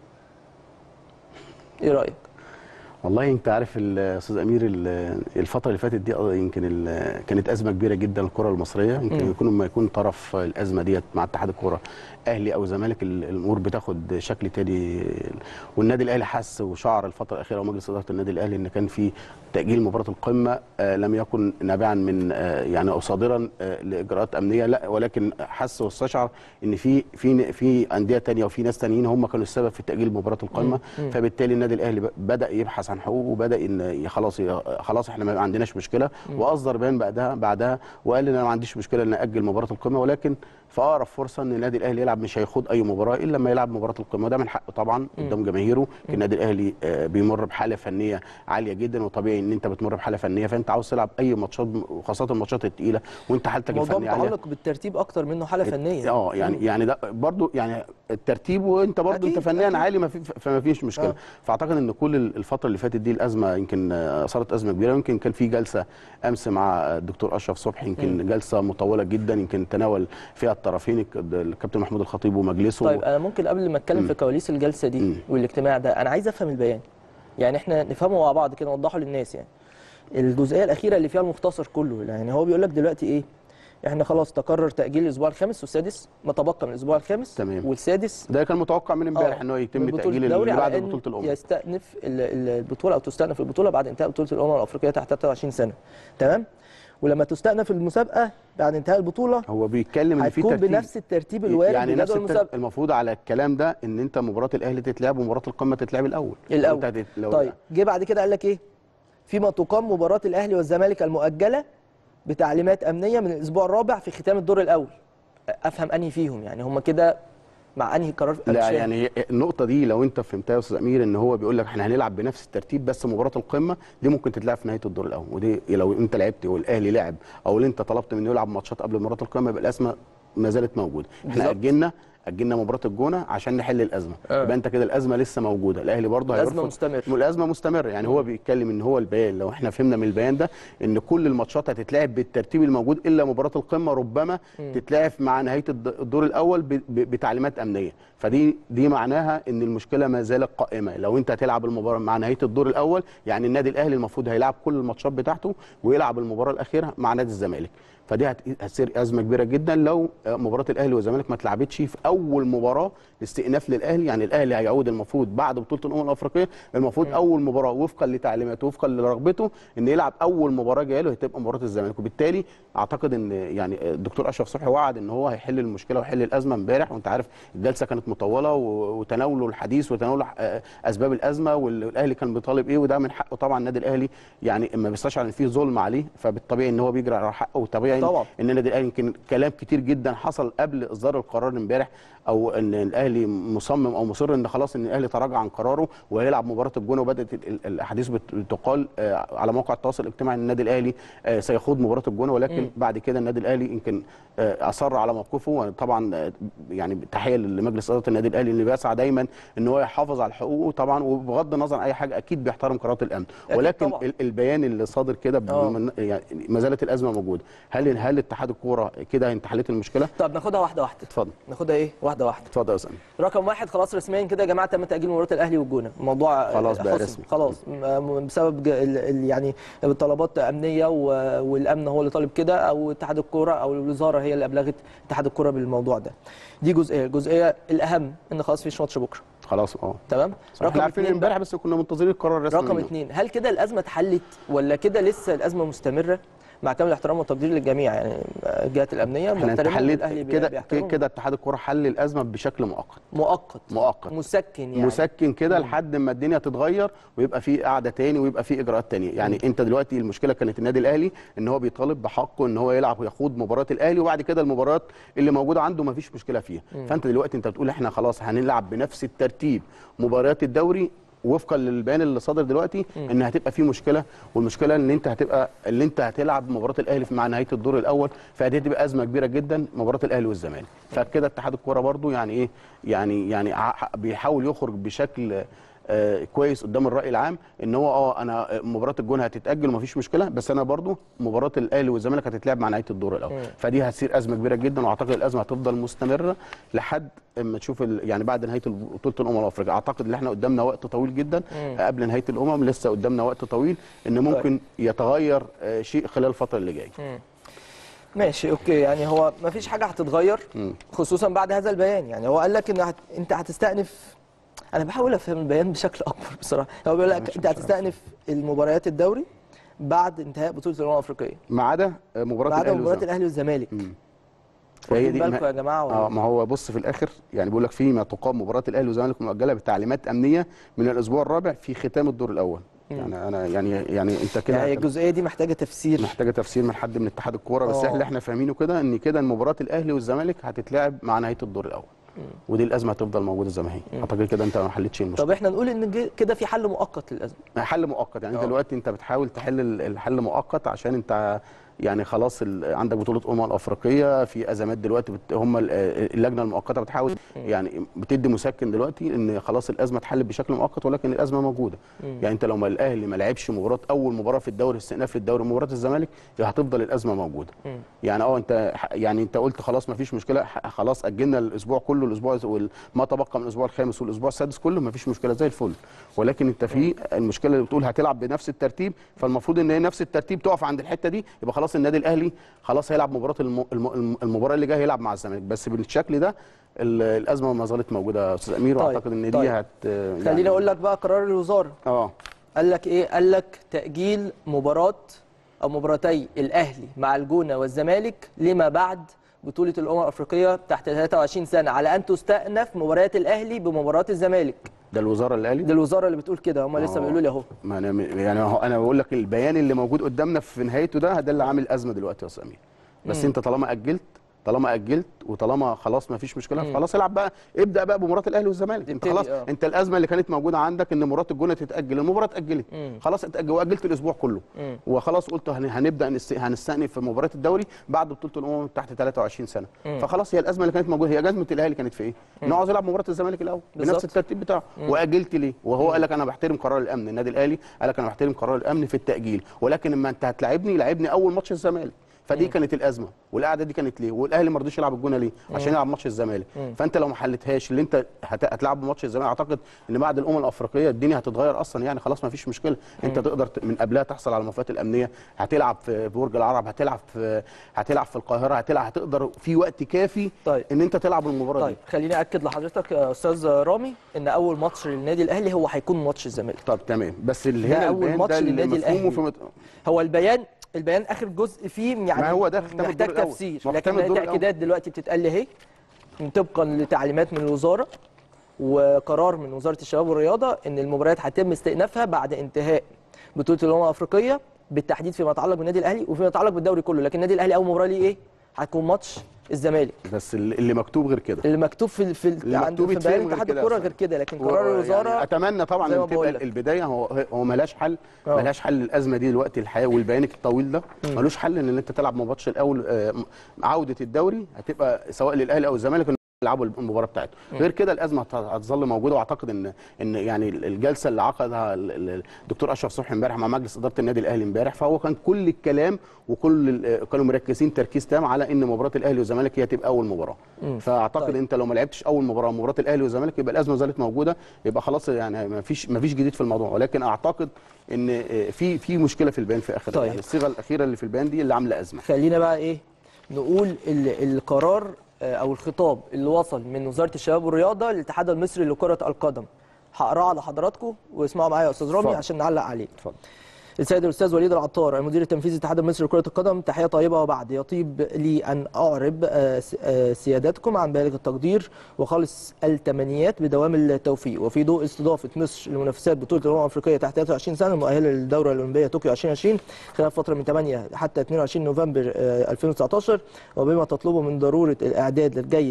إيه رأيك؟ والله انت عارف الاستاذ امير ال- الفتره اللي فاتت دي اه يمكن ال- كانت ازمه كبيره جدا للكره المصريه يمكن مم. يكون لما يكون طرف الازمه ديت مع اتحاد الكوره اهلي او زمالك ال- الامور بتاخد شكل تاني والنادي الاهلي حس وشعر الفتره الاخيره ومجلس اداره النادي الاهلي ان كان في تاجيل مباراه القمه آه، لم يكن نابعا من آه، يعني او صادرا آه، لاجراءات امنيه لا ولكن حس واستشعر ان في في في انديه تانية وفي ناس تانيين هم كانوا السبب في تاجيل مباراه القمه مم. فبالتالي النادي الاهلي ب- بدا يبحث عن حقوقه وبدا ان خلاص خلاص احنا ما عندناش مشكله واصدر بيان بعدها بعدها وقال ان انا ما عنديش مشكله ان اجل مباراه القمه ولكن في اقرب فرصه ان النادي الاهلي يلعب مش هيخوض اي مباراه الا لما يلعب مباراه القمه وده من حقه طبعا قدام جماهيره النادي الاهلي آه، بيمر بحاله فنيه عاليه جدا وطبيعي ان انت بتمر بحاله فنيه فانت عاوز تلعب اي ماتشات وخاصه الماتشات الثقيله وانت حالتك الموضوع الفنيه عاليه متعلق بالترتيب أكتر منه حالة فنية اه يعني يعني ده برضو يعني الترتيب وانت برضو أكيد، انت فنيا أكيد. عالي ما في فما فيش مشكله آه. فاعتقد ان كل الفتره اللي فاتت دي الازمه يمكن آه، صارت ازمه كبيره يمكن كان في جلسه امس مع الدكتور اشرف صبحي يمكن جلسه مطوله جدا يمكن تناول فيها الطرفين الك- الكابتن محمود الخطيب ومجلسه طيب أنا ممكن قبل ما أتكلم في كواليس الجلسة دي مم. والاجتماع ده أنا عايز أفهم البيان يعني إحنا نفهمه مع بعض كده نوضحه للناس يعني الجزئية الأخيرة اللي فيها المختصر كله يعني هو بيقول لك دلوقتي إيه احنا خلاص تقرر تأجيل الأسبوع الخامس والسادس ما تبقى من الأسبوع الخامس تمام. والسادس ده كان متوقع من امبارح آه، ان هو يتم من بطولة تاجيل الدوري اللي على بعد إن بطوله الامم يستأنف ال- ال- البطولة أو تستأنف البطولة بعد انتهاء بطولة الأمم الأفريقية تحت 23 سنة تمام ولما تستأنف المسابقة بعد انتهاء البطولة هو بيتكلم ان في هتكون ترتيب بنفس الترتيب الوارد يعني نفس بجدول التر- المسابقة المفروض على الكلام ده ان انت مباراه الاهلي تتلعب ومباراه القمه تتلعب الاول الأول أنت هت- لو- طيب جه بعد كده قال لك إيه فيما تقام مباراة الأهلي والزمالك المؤجلة بتعليمات أمنية من الأسبوع الرابع في ختام الدور الأول أفهم أنهي فيهم يعني هم كده مع انهي قرار لا مش فاهم. يعني هي- النقطه دي لو انت فهمتها يا استاذ امير ان هو بيقول لك احنا هنلعب بنفس الترتيب بس مباراه القمه دي ممكن تتلعب في نهايه الدور الاول ودي لو انت لعبت والاهلي لعب او اللي انت طلبت منه يلعب ماتشات قبل مباراه القمه يبقى الازمه ما زالت موجوده احنا بالظبط. اجلنا اجلنا مباراه الجونه عشان نحل الازمه آه. يبقى انت كده الازمه لسه موجوده الاهلي برضه الأزمة هيرفض مستمرة. الازمه مستمره يعني هو بيتكلم ان هو البيان لو احنا فهمنا من البيان ده ان كل الماتشات هتتلعب بالترتيب الموجود الا مباراه القمه ربما تتلعب مع نهايه الد- الدور الاول ب- ب- بتعليمات امنيه فدي دي معناها ان المشكله ما زالت قائمه لو انت هتلعب المباراه مع نهايه الدور الاول يعني النادي الاهلي المفروض هيلعب كل الماتشات بتاعته ويلعب المباراه الاخيره مع نادي الزمالك فدي هت- هتصير ازمه كبيره جدا لو آه، مباراه الاهلي والزمالك ما اتلعبتش في اول مباراه استئناف للاهلي يعني الاهلي هيعود المفروض بعد بطوله الامم الافريقيه المفروض اول مباراه وفقا لتعليماته وفقا لرغبته ان يلعب اول مباراه جايه له هتبقى مباراه الزمالك وبالتالي اعتقد ان يعني الدكتور اشرف صبحي وعد ان هو هيحل المشكله ويحل الازمه امبارح وانت عارف الجلسه كانت مطوله و- وتناولوا الحديث وتناولوا آه، اسباب الازمه والاهلي كان بيطالب ايه وده من حقه طبعا النادي الاهلي يعني ما بيستشعر ان فيه ظلم عليه فبالطبيعي ان هو بيجري على حقه وطبيعي طبعا. ان النادي الاهلي يمكن كلام كتير جدا حصل قبل اصدار القرار امبارح او ان الاهلي مصمم او مصر ان خلاص ان الاهلي تراجع عن قراره وهيلعب مباراه الجونه وبدات ال- ال- الاحاديث بت- بتقال آه، على موقع التواصل الاجتماعي ان النادي الاهلي آه، سيخوض مباراه الجونه ولكن مم. بعد كده النادي الاهلي يمكن آه، اصر على موقفه وطبعا آه، يعني تحيه لمجلس اداره النادي الاهلي اللي بيسعى دايما ان هو يحافظ على حقوقه طبعا وبغض النظر عن اي حاجه اكيد بيحترم قرارات الامن أكيد ولكن طبعاً. ال- البيان اللي صادر كده آه. بمن- يعني ما زالت الازمه موجوده هل هل اتحاد الكوره كده انت حليت المشكله طب ناخدها واحده واحده اتفضل ناخدها ايه واحده واحده اتفضل يا اسامه رقم واحد خلاص رسميا كده يا جماعه تم تاجيل مباراه الاهلي والجونه الموضوع خلاص بقى حسم. رسمي. خلاص م- م- بسبب ج- ال- ال- يعني طلبات امنيه و- والامن هو اللي طالب كده او اتحاد الكوره او الوزاره هي اللي ابلغت اتحاد الكوره بالموضوع ده دي جزئيه الجزئيه الاهم ان خلاص فيش ماتش بكره خلاص اه تمام احنا عارفين اتنين بقى. امبارح بس كنا منتظرين القرار الرسمي رقم منه. اثنين هل كده الازمه اتحلت ولا كده لسه الازمه مستمره مع كامل الاحترام والتقدير للجميع يعني الجهات الامنيه احنا انت محترمين حليت والأهلي بي- كده بيحترموا. كده اتحاد الكوره حل الازمه بشكل مؤقت مؤقت مؤقت مسكن يعني مسكن كده لحد ما الدنيا تتغير ويبقى في قعده تاني ويبقى في اجراءات تانية يعني انت دلوقتي المشكله كانت النادي الاهلي ان هو بيطالب بحقه ان هو يلعب ويخوض مباراه الاهلي وبعد كده المباريات اللي موجوده عنده ما فيش مشكله فيها فانت دلوقتي انت بتقول احنا خلاص هنلعب بنفس الترتيب مباريات الدوري وفقا للبيان اللي صادر دلوقتي ان هتبقى في مشكله والمشكله ان انت هتبقى اللي انت هتلعب مباراه الاهلي مع نهايه الدور الاول فدي هتبقى ازمه كبيره جدا مباراه الاهلي والزمالك فكده اتحاد الكوره برضو يعني ايه يعني يعني ع- بيحاول يخرج بشكل آه، كويس قدام الراي العام ان هو اه انا مباراه الجون هتتاجل ومفيش مشكله بس انا برضو مباراه الاهلي والزمالك هتتلعب مع نهايه الدور الاول مم. فدي هتصير ازمه كبيره جدا واعتقد الازمه هتفضل مستمره لحد اما تشوف ال- يعني بعد نهايه بطوله الامم الافريقيه اعتقد ان احنا قدامنا وقت طويل جدا مم. قبل نهايه الامم لسه قدامنا وقت طويل ان ممكن يتغير آه، شيء خلال الفتره اللي جايه مم. ماشي اوكي يعني هو ما فيش حاجه هتتغير مم. خصوصا بعد هذا البيان يعني هو قال لك ان هت... انت هتستأنف انا بحاول افهم البيان بشكل اكبر بصراحه هو بيقول لك مش- انت مش عارف. هتستأنف المباريات الدوري بعد انتهاء بطوله الامم الافريقيه ما عدا آه، مباراه بعد الاهلي مباراه والزمالك الاهلي والزمالك مم. فهي واخدين دي بالكم ما- يا جماعه ولا- اه ما هو بص في الاخر يعني بيقول لك فيما تقام مباراه الاهلي والزمالك مؤجله بتعليمات امنيه من الاسبوع الرابع في ختام الدور الاول يعني انا يعني يعني انت كده يعني الجزئيه دي محتاجه تفسير محتاجه تفسير من حد من اتحاد الكوره بس آه. احنا اللي احنا فاهمينه كده ان كده مباراه الاهلي والزمالك هتتلعب مع نهايه الدور الاول ودي الازمه هتفضل موجوده زي ما هي اعتقد كده انت ما حلتش المشكله طب احنا نقول ان جه- كده في حل مؤقت للازمه حل مؤقت يعني انت آه. دلوقتي انت بتحاول تحل ال- الحل مؤقت عشان انت يعني خلاص ال- عندك بطوله امم الافريقيه في ازمات دلوقتي بت هم ال- اللجنه المؤقته بتحاول يعني بتدي مسكن دلوقتي ان خلاص الازمه اتحلت بشكل مؤقت ولكن الازمه موجوده يعني انت لو ما الاهلي ما لعبش مباراه اول مباراه في الدوري استئناف للدوري مباراه الزمالك هتفضل الازمه موجوده مم. يعني اه انت ح- يعني انت قلت خلاص ما فيش مشكله ح- خلاص اجلنا الاسبوع كله الاسبوع وال- ما تبقى من الاسبوع الخامس والاسبوع السادس كله ما فيش مشكله زي الفل ولكن انت في المشكله اللي بتقول هتلعب بنفس الترتيب فالمفروض ان هي نفس الترتيب تقف عند الحته دي يبقى خلاص النادي الاهلي خلاص هيلعب مباراه الم... الم... المباراه اللي جايه هيلعب مع الزمالك بس بالشكل ده ال- الازمه ما زالت موجوده يا استاذ امير طيب، واعتقد ان دي طيب. هت يعني خليني اقول لك بقى قرار الوزاره اه قال لك ايه قال لك تاجيل مباراه او مباراتي الاهلي مع الجونه والزمالك لما بعد بطوله الامم الافريقيه تحت 23 سنه على ان تستأنف مباريات الاهلي بمباريات الزمالك ده الوزاره اللي قالت دي الوزاره اللي بتقول كده هم لسه آه. بيقولوا لي اهو ما انا يعني هو انا بقول لك البيان اللي موجود قدامنا في نهايته ده ده اللي عامل ازمه دلوقتي يا استاذ امير بس انت طالما اجلت طالما اجلت وطالما خلاص ما فيش مشكله خلاص العب بقى ابدا بقى بمباراه الاهلي والزمالك انت ابتدي، خلاص آه. انت الازمه اللي كانت موجوده عندك ان مباراه الجونه تتاجل المباراه اتاجلت خلاص اتاجل واجلت الاسبوع كله وخلاص قلت هن- هنبدا نست- هنستأنف في مباراه الدوري بعد بطوله الامم تحت 23 سنه فخلاص هي الازمه اللي كانت موجوده هي ازمه الاهلي كانت في ايه؟ انه عاوز يلعب مباراه الزمالك الاول بالظبط. بنفس الترتيب بتاعه واجلت ليه؟ وهو قال لك انا بحترم قرار الامن النادي الاهلي قال لك انا بحترم قرار الامن في التاجيل ولكن اما انت هتلاعبني لعبني اول ماتش الزمالك فدي كانت الازمه والقعده دي كانت ليه والاهلي ما رضيش يلعب الجونه ليه عشان يلعب ماتش الزمالك فانت لو ما حلتهاش اللي انت هت- هتلعب ماتش الزمالك اعتقد ان بعد الامم الافريقيه الدنيا هتتغير اصلا يعني خلاص ما فيش مشكله انت تقدر ت- من قبلها تحصل على الموافقات الامنيه هتلعب في برج العرب هتلعب في هتلعب في القاهره هتلعب هتقدر في وقت كافي طيب. ان انت تلعب المباراه طيب دي خليني اكد لحضرتك يا استاذ رامي ان اول ماتش للنادي الاهلي هو هيكون ماتش الزمالك طب تمام بس اللي ده هنا أول البيان ماتش ده اللي للنادي مفهومه الأهلي. في مت... هو البيان البيان اخر جزء فيه يعني ما هو ده ختام الدور محتاج الأول. تفسير ما هو لكن ختام الدور التاكيدات دلوقتي بتتقال لي اهي طبقا لتعليمات من الوزاره وقرار من وزاره الشباب والرياضه ان المباريات هيتم استئنافها بعد انتهاء بطوله الامم الافريقيه بالتحديد فيما يتعلق بالنادي الاهلي وفيما يتعلق بالدوري كله لكن النادي الاهلي اول مباراه ليه ايه هتكون ماتش الزمالك بس اللي اللي مكتوب غير كده اللي مكتوب في في اللي عند مكتوب في يتفهم بيان غير اتحاد كده الكوره أصلاً. غير كده لكن و- قرار الوزاره يعني اتمنى طبعا زي ما ان تبقى بقول لك. البدايه هو هو ملهاش حل آه. ملهاش حل الازمه دي دلوقتي الحياه والبيان الطويل ده ملوش حل ان انت تلعب ماتش الاول آه، عوده الدوري هتبقى سواء للاهلي او الزمالك إن يلعبوا المباراه بتاعته غير كده الازمه هت- هتظل موجوده واعتقد ان ان يعني الجلسه اللي عقدها ال- ال- الدكتور اشرف صبحي امبارح مع مجلس اداره النادي الاهلي امبارح فهو كان كل الكلام وكل ال- كانوا مركزين تركيز تام على ان مباراه الاهلي والزمالك هي تبقى اول مباراه فاعتقد طيب. انت لو ما لعبتش اول مباراه مباراه الاهلي والزمالك يبقى الازمه زالت موجوده يبقى خلاص يعني ما فيش ما فيش جديد في الموضوع ولكن اعتقد ان آه، في في مشكله في البيان في اخر طيب. يعني الصيغه الاخيره اللي في البيان دي اللي عامله ازمه خلينا بقى ايه نقول ال- القرار آه، او الخطاب اللي وصل من وزاره الشباب والرياضه للاتحاد المصري لكره القدم هقراه على حضراتكم واسمعوا معايا يا استاذ رامي اتفضل. عشان نعلق عليه اتفضل السيد الاستاذ وليد العطار المدير التنفيذي للاتحاد المصري لكره القدم تحيه طيبه وبعد يطيب لي ان اعرب آه، س- آه، سيادتكم عن بالغ التقدير وخالص التمنيات بدوام التوفيق وفي ضوء استضافه مصر لمنافسات بطوله الامم الافريقيه تحت 23 سنه المؤهله للدوره الاولمبيه طوكيو 2020 خلال فتره من 8 حتى 22 نوفمبر آه، 2019 وبما تطلبه من ضروره الاعداد الجيد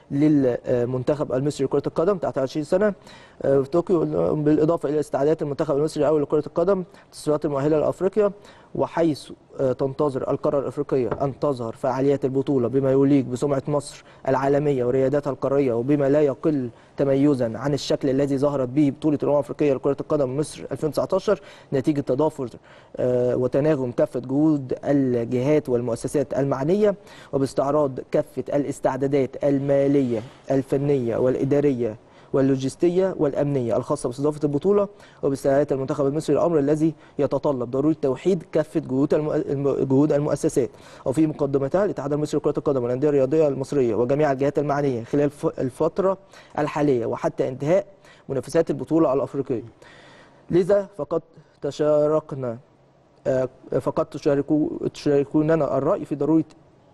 للمنتخب المصري لكرة القدم تحت 20 سنة آه، في طوكيو بالإضافة إلى استعدادات المنتخب المصري الأول لكرة القدم التصفيات المؤهلة لأفريقيا وحيث آه، تنتظر القارة الأفريقية أن تظهر فعاليات البطولة بما يليق بسمعة مصر العالمية ورياداتها القارية وبما لا يقل تميزا عن الشكل الذي ظهرت به بطولة الأمم الأفريقية لكرة القدم مصر 2019 نتيجة تضافر آه، وتناغم كافة جهود الجهات والمؤسسات المعنية وباستعراض كافة الاستعدادات المالية الفنية والإدارية واللوجستية والأمنية الخاصة باستضافة البطولة وباستعدادات المنتخب المصري الأمر الذي يتطلب ضرورة توحيد كافة جهود الم- الم- جهود المؤسسات وفي مقدمتها الاتحاد المصري لكرة القدم والأندية الرياضية المصرية وجميع الجهات المعنية خلال ف- الفترة الحالية وحتى انتهاء منافسات البطولة الأفريقية لذا فقد تشاركنا آه، فقد تشاركو تشاركوننا الرأي في ضرورة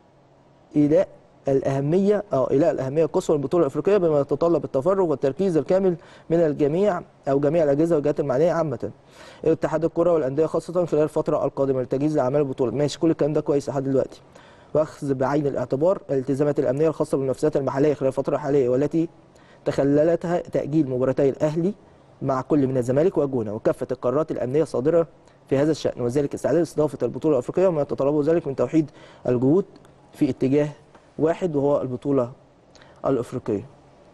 إيلاء الأهمية أو إيلاء الأهمية القصوى للبطولة الأفريقية بما يتطلب التفرغ والتركيز الكامل من الجميع أو جميع الأجهزة والجهات المعنية عامة. اتحاد الكرة والأندية خاصة خلال الفترة القادمة للتجهيز لأعمال البطولة. ماشي كل الكلام ده كويس لحد دلوقتي. واخذ بعين الاعتبار الالتزامات الأمنية الخاصة بالمنافسات المحلية خلال الفترة الحالية والتي تخللتها تأجيل مباراتي الأهلي مع كل من الزمالك والجونة وكافة القرارات الأمنية الصادرة في هذا الشأن وذلك استعداد لاستضافة البطولة الأفريقية وما يتطلبه ذلك من توحيد الجهود في اتجاه واحد وهو البطولة الأفريقية.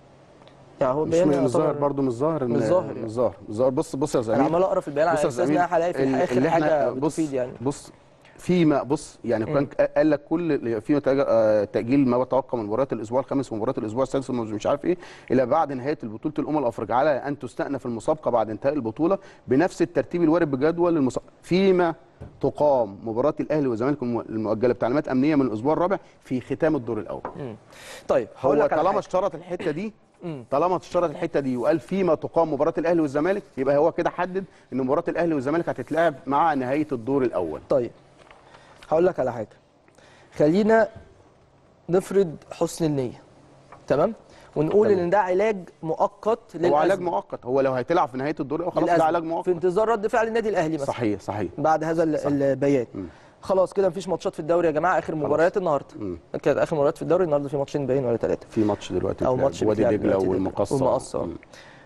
يعني هو مش بيان مش يعتبر- ظاهر برضه مش ظاهر إن- مش ظاهر يعني. مش ظاهر مش ظاهر بص بص يا أنا زميل عمال أقرأ في البيان على بص يا أساس إن زميل، أنا هلاقي في ال- الآخر اللي حاجة احنا بص بتفيد يعني. بص فيما بص يعني كان قال لك كل في تأج- آه، تاجيل ما يتوقع من مباريات الاسبوع الخامس ومباريات الاسبوع السادس ومش عارف ايه الى بعد نهايه بطوله الامم الافريقيه على ان تستأنف المسابقه بعد انتهاء البطوله بنفس الترتيب الوارد بجدول المسابقه فيما تقام مباراه الاهلي والزمالك الم- المؤجله بتعليمات امنيه من الاسبوع الرابع في ختام الدور الاول طيب هقول هو لك على طالما حاجة. اشترط الحته دي طالما اشترط الحته دي وقال فيما تقام مباراه الاهلي والزمالك يبقى هو كده حدد ان مباراه الاهلي والزمالك هتتلعب مع نهايه الدور الاول طيب هقول لك على حاجه خلينا نفرض حسن النيه تمام ونقول تمام. ان ده علاج مؤقت للأزمة. هو علاج مؤقت هو لو هيتلعب في نهايه الدور الاول خلاص ده للأزمة. علاج في مؤقت انتظار رد فعل النادي الاهلي مثلا صحيح صحيح بعد هذا ال- البيان خلاص كده مفيش ماتشات في الدوري يا جماعه اخر مباريات النهارده مم. كانت اخر مباريات في الدوري النهارده في ماتشين باين ولا ثلاثه في ماتش دلوقتي او بيتلعب. ماتش وادي بيتلعب دجله دلوقتي والمقصه والمقصة. مم.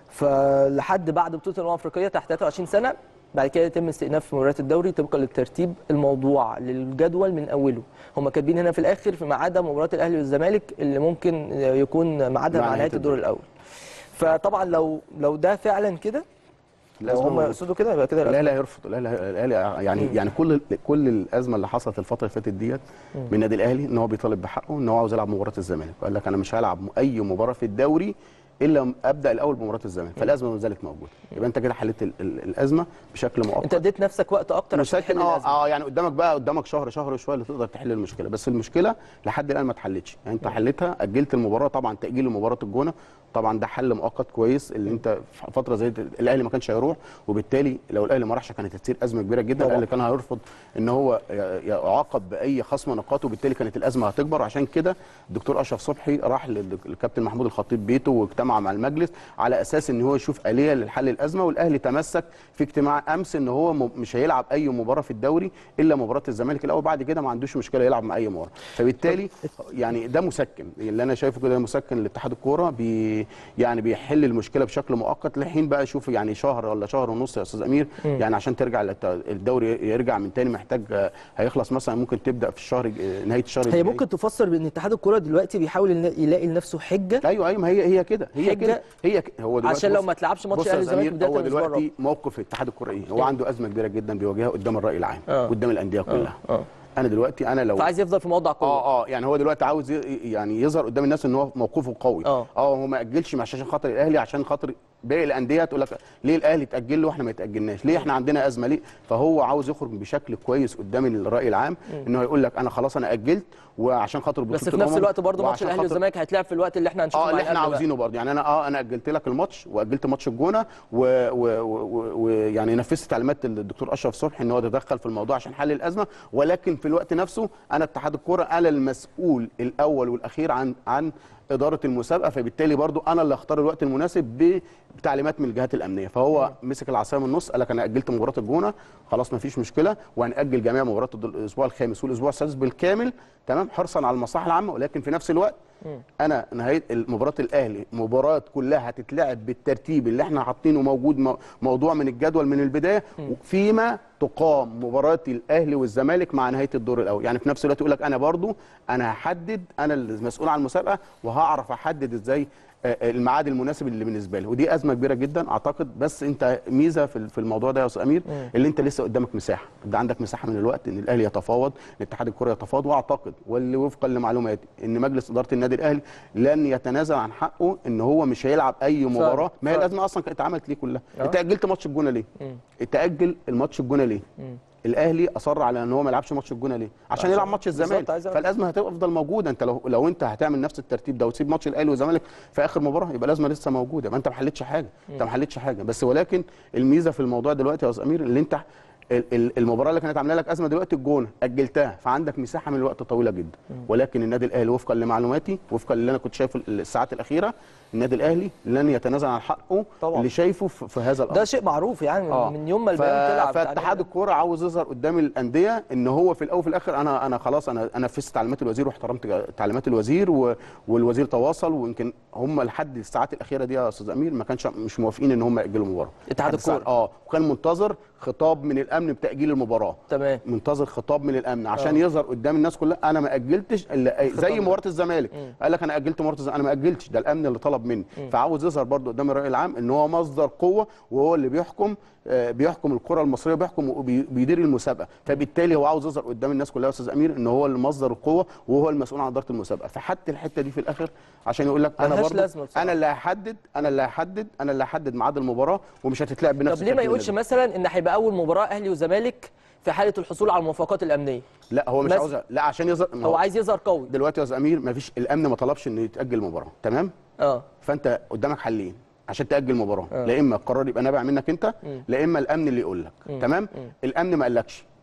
فلحد بعد بطوله الامم الافريقيه تحت 23 سنه بعد كده يتم استئناف مباريات الدوري طبقا للترتيب الموضوع للجدول من اوله هم كاتبين هنا في الاخر فيما عدا مباراه الاهلي والزمالك اللي ممكن يكون ميعادها مع مع نهاية نهايه الدور الاول فطبعا لو لو ده فعلا كده لو الأزمة هم موجودة. يقصدوا كده يبقى كده الأزمة الاهلي هيرفض الاهلي الاهلي يعني يعني كل كل الازمه اللي حصلت الفتره اللي فاتت ديت من النادي الاهلي ان هو بيطالب بحقه ان هو عاوز يلعب مباراه الزمالك وقال لك انا مش هلعب اي مباراه في الدوري الا م- ابدا الاول بمباراه الزمالك فالازمه ما زالت موجوده يبقى انت كده حليت ال- ال- الازمه بشكل مؤقت انت اديت نفسك وقت اكتر عشان مسكن تحل اه الازمه اه يعني قدامك بقى قدامك شهر شهر وشويه اللي تقدر تحل المشكله بس المشكله لحد الان ما اتحلتش يعني انت حلتها اجلت المباراه طبعا تاجيل مباراه الجونه طبعا ده حل مؤقت كويس اللي انت في فتره زي دي الاهلي ما كانش هيروح وبالتالي لو الاهلي ما راحش كانت هتصير ازمه كبيره جدا طبعا. الاهلي كان هيرفض ان هو ي- يعاقب باي خصم نقاط وبالتالي كانت الازمه هتكبر عشان كده الدكتور اشرف صبحي راح لل- للكابتن محمود الخطيب بيته واجتمع مع المجلس على اساس ان هو يشوف اليه لحل الازمه والاهلي تمسك في اجتماع امس ان هو م- مش هيلعب اي مباراه في الدوري الا مباراه الزمالك الاول بعد كده ما عندوش مشكله يلعب مع اي مباراه فبالتالي يعني ده مسكن اللي انا شايفه كده مسكن لاتحاد الكوره بي يعني بيحل المشكله بشكل مؤقت لحين بقى شوف يعني شهر ولا شهر ونص يا استاذ امير يعني عشان ترجع للت- الدوري يرجع من تاني محتاج آه، هيخلص مثلا ممكن تبدا في الشهر الج- نهايه الشهر هي الجاي. ممكن تفسر بان اتحاد الكوره دلوقتي بيحاول إن يلاقي لنفسه حجه ايوه ايوه ما هي هي كده هي حجة كده هي ك- هو دلوقتي عشان لو بص- ما تلعبش ماتش بص يا الاهلي والزمالك زميل، بدايه هو من الاسبوع الرابع دلوقتي موقف اتحاد الكوره ايه هو عنده ازمه كبيره جدا بيواجهها قدام الراي العام آه. قدام الانديه كلها اه انا دلوقتي انا لو فعايز يفضل في موضع قوه اه اه يعني هو دلوقتي عاوز ي- يعني يظهر قدام الناس ان هو موقفه قوي آه. اه هو ما اجلش مش عشان خاطر الاهلي عشان خاطر باقي الانديه تقول لك ليه الاهلي اتاجل له واحنا ما يتاجلناش ليه احنا عندنا ازمه ليه فهو عاوز يخرج بشكل كويس قدام الراي العام ان هو يقول لك انا خلاص انا اجلت وعشان خاطر بس بطولة في نفس الأمم الوقت برضه ماتش وعشان الاهلي خاطر- والزمالك هيتلعب في الوقت اللي احنا هنشوفه اه مع اللي احنا الأهلي بقى. عاوزينه برضه يعني انا اه انا اجلت لك الماتش واجلت ماتش الجونه ويعني نفذت تعليمات الدكتور اشرف صبحي ان هو يتدخل في الموضوع عشان حل الازمه ولكن في الوقت نفسه انا اتحاد الكوره انا المسؤول الاول والاخير عن عن اداره المسابقه فبالتالي برضو انا اللي اختار الوقت المناسب بتعليمات من الجهات الامنيه فهو مسك العصايه من النص قال لك انا اجلت مباراه الجونه خلاص ما فيش مشكله وهنأجل جميع مباريات الاسبوع الخامس والاسبوع السادس بالكامل تمام حرصا على المصلحه العامه ولكن في نفس الوقت انا نهايه مباراه الاهلي مباراه كلها هتتلعب بالترتيب اللي احنا حاطينه موجود مو- موضوع من الجدول من البدايه فيما تقام مباراه الاهلي والزمالك مع نهايه الدور الاول يعني في نفس الوقت يقول لك انا برضو انا هحدد انا المسؤول عن المسابقه وهعرف احدد ازاي آه، الميعاد المناسب اللي بالنسبه لي ودي ازمه كبيره جدا اعتقد بس انت ميزه في في الموضوع ده يا استاذ امير اللي انت لسه قدامك مساحه ده عندك مساحه من الوقت ان الاهلي يتفاوض ان اتحاد الكره يتفاوض واعتقد واللي وفقا لمعلوماتي ان مجلس اداره النادي الاهلي لن يتنازل عن حقه ان هو مش هيلعب اي مباراه ما هي فعلا. الازمه اصلا كانت اتعملت ليه كلها آه. انت اجلت ماتش الجونه ليه تاجل الماتش الجونه ليه الاهلي اصر على ان هو ما يلعبش ماتش الجونه ليه عشان عشان- يلعب ماتش الزمالك بالظبط، عايز أعرف. فالازمه هتفضل موجوده انت لو لو انت هتعمل نفس الترتيب ده وتسيب ماتش الاهلي والزمالك في اخر مباراه يبقى الازمه لسه موجوده ما انت ما حلتش حاجه انت ما حلتش حاجه بس ولكن الميزه في الموضوع دلوقتي يا استاذ امير اللي انت ال- ال- المباراه اللي كانت عامله لك ازمه دلوقتي الجونه اجلتها فعندك مساحه من الوقت طويله جدا ولكن النادي الاهلي وفقا لمعلوماتي وفقا اللي انا كنت شايفه الساعات الاخيره النادي الاهلي لن يتنازل عن حقه طبعا. اللي شايفه في في هذا الامر ده شيء معروف يعني من, آه. من يوم ما ف- البيان طلع بتاع فاتحاد النادي. الكوره عاوز يظهر قدام الانديه ان هو في الاول وفي الاخر انا انا خلاص انا انا نفذت تعليمات الوزير واحترمت تعليمات الوزير و- والوزير تواصل ويمكن هم لحد الساعات الاخيره دي يا استاذ امير ما كانش مش موافقين ان هم ياجلوا المباراه اتحاد لحد الساعة- الكورة. اه وكان منتظر خطاب من الامن بتاجيل المباراه تمام منتظر خطاب من الامن عشان آه. يظهر قدام الناس كلها انا ما اجلتش إلا زي مباراه الزمالك قال لك انا اجلت مباراه الزمالك انا ما اجلتش ده الامن اللي طلب مني فعاوز يظهر برضو قدام الراي العام ان هو مصدر قوه وهو اللي بيحكم آه، بيحكم الكره المصريه بيحكم وبيدير المسابقه فبالتالي هو عاوز يظهر قدام الناس كلها يا استاذ امير ان هو اللي مصدر القوه وهو المسؤول عن اداره المسابقه فحتى الحته دي في الاخر عشان يقول لك انا ملهاش برضو لازمة بصراحة. انا اللي هحدد انا اللي هحدد انا اللي هحدد ميعاد المباراه ومش هتتلعب بنفس طب ليه ما الترتيب يقولش اللي- مثلا ان هيبقى اول مباراه اهلي وزمالك في حاله الحصول على الموافقات الامنيه لا هو مش بس- عاوز لا عشان يظهر ما هو عايز يظهر قوي دلوقتي يا استاذ امير ما فيش الامن ما طلبش ان يتاجل المباراه تمام اه فانت قدامك حلين عشان تاجل المباراه آه. لا اما القرار يبقى نابع منك انت لا اما الامن اللي يقول لك تمام الامن ما قالكش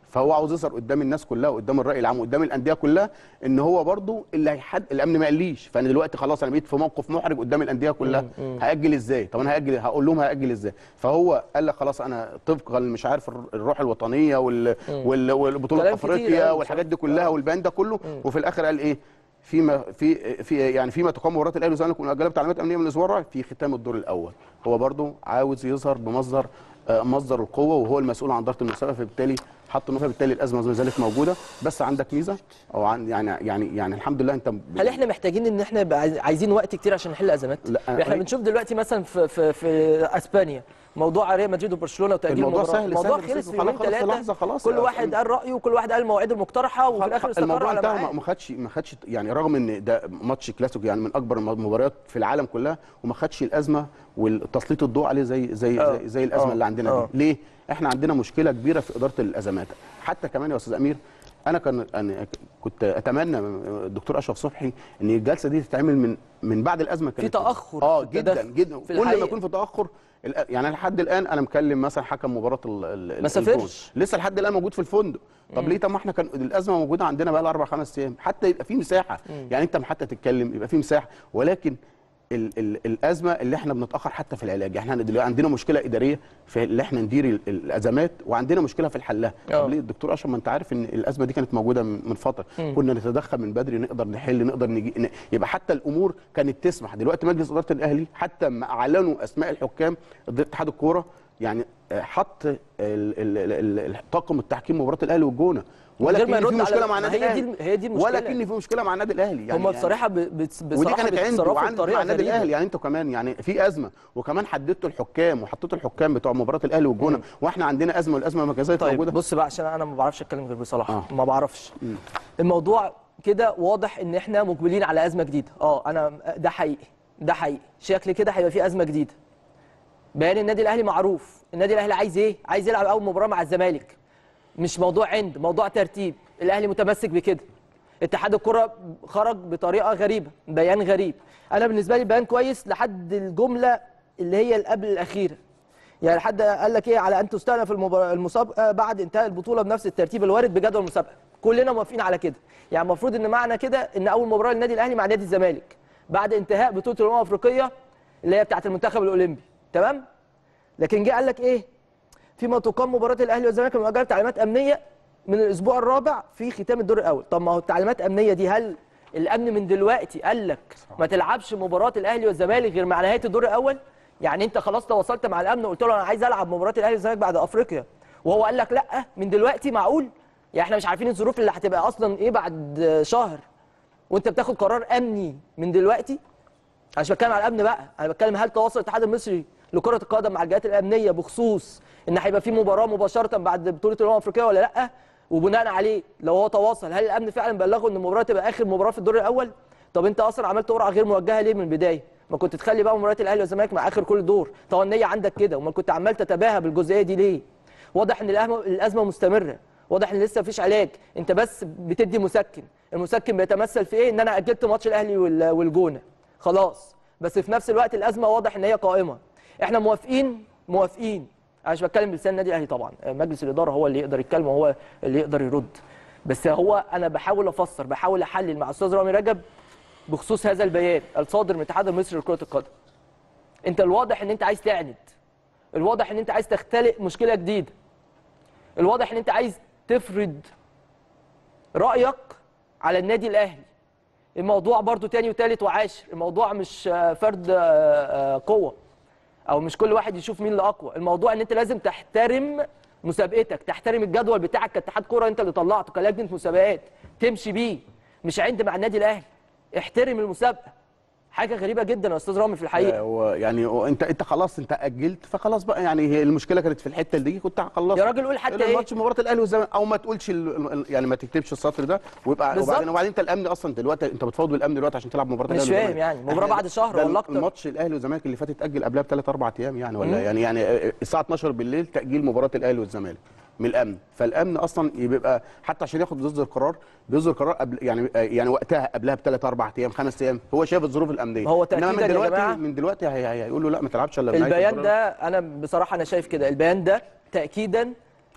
فهو عاوز يظهر قدام الناس كلها وقدام الراي العام وقدام الانديه كلها ان هو برضو اللي هيحد الامن ما قاليش فانا دلوقتي خلاص انا بقيت في موقف محرج قدام الانديه كلها هاجل ازاي طب انا هاجل هقول لهم هاجل ازاي فهو قال لك خلاص انا طبقا مش عارف الر- الروح الوطنيه وال... وال... والبطوله كلام كتير افريقيا أوي والحاجات دي بصراحة. كلها والبيان ده كله وفي الاخر قال ايه فيما في في يعني فيما تقام مباراه الاهلي والزمالك والاجابه تعليمات امنيه من الاسبوع الرابع في ختام الدور الاول هو برضو عاوز يظهر بمصدر آه، مصدر القوه وهو المسؤول عن اداره المسابقه فبالتالي حط نقطه بالتالي الازمه ما زالت موجوده بس عندك ميزه او عن يعني يعني يعني الحمد لله انت ب- هل احنا محتاجين ان احنا يبقى عايز- عايزين وقت كتير عشان نحل ازمات؟ لا، احنا أي- بنشوف دلوقتي مثلا في في في اسبانيا موضوع ريال مدريد وبرشلونه وتاجيل الموضوع المباراة. سهل، الموضوع سهل، خلص سهل. في يومين خلاص، خلاص، في ثلاثه لحظة خلاص كل يا واحد أخي. قال رايه وكل واحد قال مواعيد المقترحه وفي الاخر استقروا الموضوع على انتهى ما- ميعاد ما خدش ما خدش يعني رغم ان ده ماتش كلاسيكو يعني من اكبر المباريات في العالم كلها وما خدش الازمه والتسليط الضوء عليه زي زي آه. زي, زي الازمه آه. اللي عندنا آه. دي ليه احنا عندنا مشكله كبيره في اداره الازمات حتى كمان يا استاذ امير انا كان أنا كنت اتمنى من الدكتور اشرف صبحي ان الجلسه دي تتعمل من من بعد الازمه كانت تأخر اه في جدا التدخل جدا في كل ما الحقيقة. يكون في تاخر الآ- يعني لحد الان انا مكلم مثلا حكم مباراه ال- ال- ما الجون. سافرش. لسه لحد الان موجود في الفندق طب ليه طب ما احنا كان الازمه موجوده عندنا بقى لها اربع خمس ايام حتى يبقى في مساحه يعني انت حتى تتكلم يبقى في مساحه ولكن ال ال الازمه اللي احنا بنتاخر حتى في العلاج احنا دلوقتي عندنا مشكله اداريه في اللي احنا ندير ال- الازمات وعندنا مشكله في الحلها آه. طب ليه الدكتور اشرف ما انت عارف ان الازمه دي كانت موجوده من من فتره كنا نتدخل من بدري نقدر نحل نقدر نجي ن- يبقى حتى الامور كانت تسمح دلوقتي مجلس اداره الاهلي حتى ما اعلنوا اسماء الحكام ضد اتحاد الكوره يعني آه، حط ال- ال- ال- ال- طاقم التحكيم مباراه الاهلي والجونه ولا غير ما كان في يرد على- مشكله مع ما النادي هي دي الاهلي الم- هي دي المشكلة. ولا كان في مشكله مع النادي الاهلي يعني هم يعني بصراحه ب- بت- ودي بصراحه كانت عنده بيتصرفوا وعنده بطريقه مع النادي غريبه الاهلي يعني انتوا كمان يعني في ازمه وكمان حددتوا الحكام وحطيتوا الحكام بتوع مباراه الاهلي والجونه واحنا عندنا ازمه والازمه المركزيه طيب موجوده بص بقى عشان انا ما بعرفش اتكلم غير بصراحه آه. ما بعرفش الموضوع كده واضح ان احنا مقبلين على ازمه جديده اه انا ده حقيقي ده حقيقي شكل كده هيبقى في ازمه جديده بيان النادي الاهلي معروف النادي الاهلي عايز ايه عايز يلعب اول مباراه مع الزمالك مش موضوع عند موضوع ترتيب الاهلي متمسك بكده اتحاد الكره خرج بطريقه غريبه بيان غريب انا بالنسبه لي بيان كويس لحد الجمله اللي هي اللي قبل الاخيره يعني حد قال لك ايه على ان تستأنف المبار- المسابقه بعد انتهاء البطوله بنفس الترتيب الوارد بجدول المسابقه كلنا موافقين على كده يعني المفروض ان معنى كده ان اول مباراه للنادي الاهلي مع نادي الزمالك بعد انتهاء بطوله الامم الافريقيه اللي هي بتاعه المنتخب الاولمبي تمام لكن جه قال لك ايه فيما تقام مباراه الاهلي والزمالك من اجل تعليمات امنيه من الاسبوع الرابع في ختام الدور الاول طب ما هو التعليمات امنيه دي هل الامن من دلوقتي قال لك ما تلعبش مباراه الاهلي والزمالك غير مع نهايه الدور الاول يعني انت خلاص تواصلت مع الامن وقلت له انا عايز العب مباراه الاهلي والزمالك بعد افريقيا وهو قال لك لا من دلوقتي معقول يعني احنا مش عارفين الظروف اللي هتبقى اصلا ايه بعد شهر وانت بتاخد قرار امني من دلوقتي انا مش بتكلم على الامن بقى انا بتكلم هل تواصل الاتحاد المصري لكره القدم مع الجهات الامنيه بخصوص ان هيبقى في مباراه مباشره بعد بطوله الامم الافريقيه ولا لا وبناء عليه لو هو تواصل هل الامن فعلا بلغه ان المباراه تبقى اخر مباراه في الدور الاول طب انت اصلا عملت قرعه غير موجهه ليه من البدايه ما كنت تخلي بقى مباريات الاهلي والزمالك مع اخر كل دور طب النيه عندك كده وما كنت عمال تتباهى بالجزئيه دي ليه واضح ان الأهم- الازمه مستمره واضح ان لسه مفيش علاج انت بس بتدي مسكن المسكن بيتمثل في ايه ان انا اجلت ماتش الاهلي وال- والجونه خلاص بس في نفس الوقت الازمه واضح ان هي قائمه احنا موافقين موافقين انا مش بتكلم بلسان النادي الاهلي طبعا مجلس الاداره هو اللي يقدر يتكلم وهو اللي يقدر يرد بس هو انا بحاول افسر بحاول احلل مع استاذ رامي رجب بخصوص هذا البيان الصادر من الاتحاد المصري لكره القدم انت الواضح ان انت عايز تعند الواضح ان انت عايز تختلق مشكله جديده الواضح ان انت عايز تفرض رايك على النادي الاهلي الموضوع برضو تاني وتالت وعاشر الموضوع مش آه، فرد آه، آه، قوه او مش كل واحد يشوف مين اللي اقوى الموضوع ان انت لازم تحترم مسابقتك تحترم الجدول بتاعك كاتحاد كوره انت اللي طلعته كلجنه مسابقات تمشي بيه مش عند مع النادي الاهلي احترم المسابقه حاجه غريبه جدا يا استاذ رامي في الحقيقه هو يعني هو انت انت خلاص انت اجلت فخلاص بقى يعني هي المشكله كانت في الحته دي كنت هخلص يا راجل قول حتى ايه؟ الماتش مباراه الاهلي والزمالك او ما تقولش ال- ال- يعني ما تكتبش السطر ده ويبقى بالظبط. وبعدين وبعدين انت الامن اصلا دلوقتي انت بتفاوض بالامن دلوقتي عشان تلعب مباراه مش الاهلي فاهم والزمالك. يعني، مباراة احنا بعد شهر ده ولا أكتر. الماتش الاهلي والزمالك اللي فات اتاجل قبلها بثلاث اربع ايام يعني ولا يعني يعني الساعه 12 بالليل تاجيل مباراه الاهلي والزمالك من الامن فالامن اصلا بيبقى حتى عشان ياخد بيصدر قرار بيصدر قرار قبل يعني يعني وقتها قبلها بثلاث اربع ايام خمس ايام هو شايف الظروف الامنيه ما هو انما تأكيداً من يا دلوقتي جماعة. من دلوقتي هي- هي- هيقول له لا ما تلعبش الا بنهاية البيان المباراة. ده انا بصراحه انا شايف كده البيان ده تاكيدا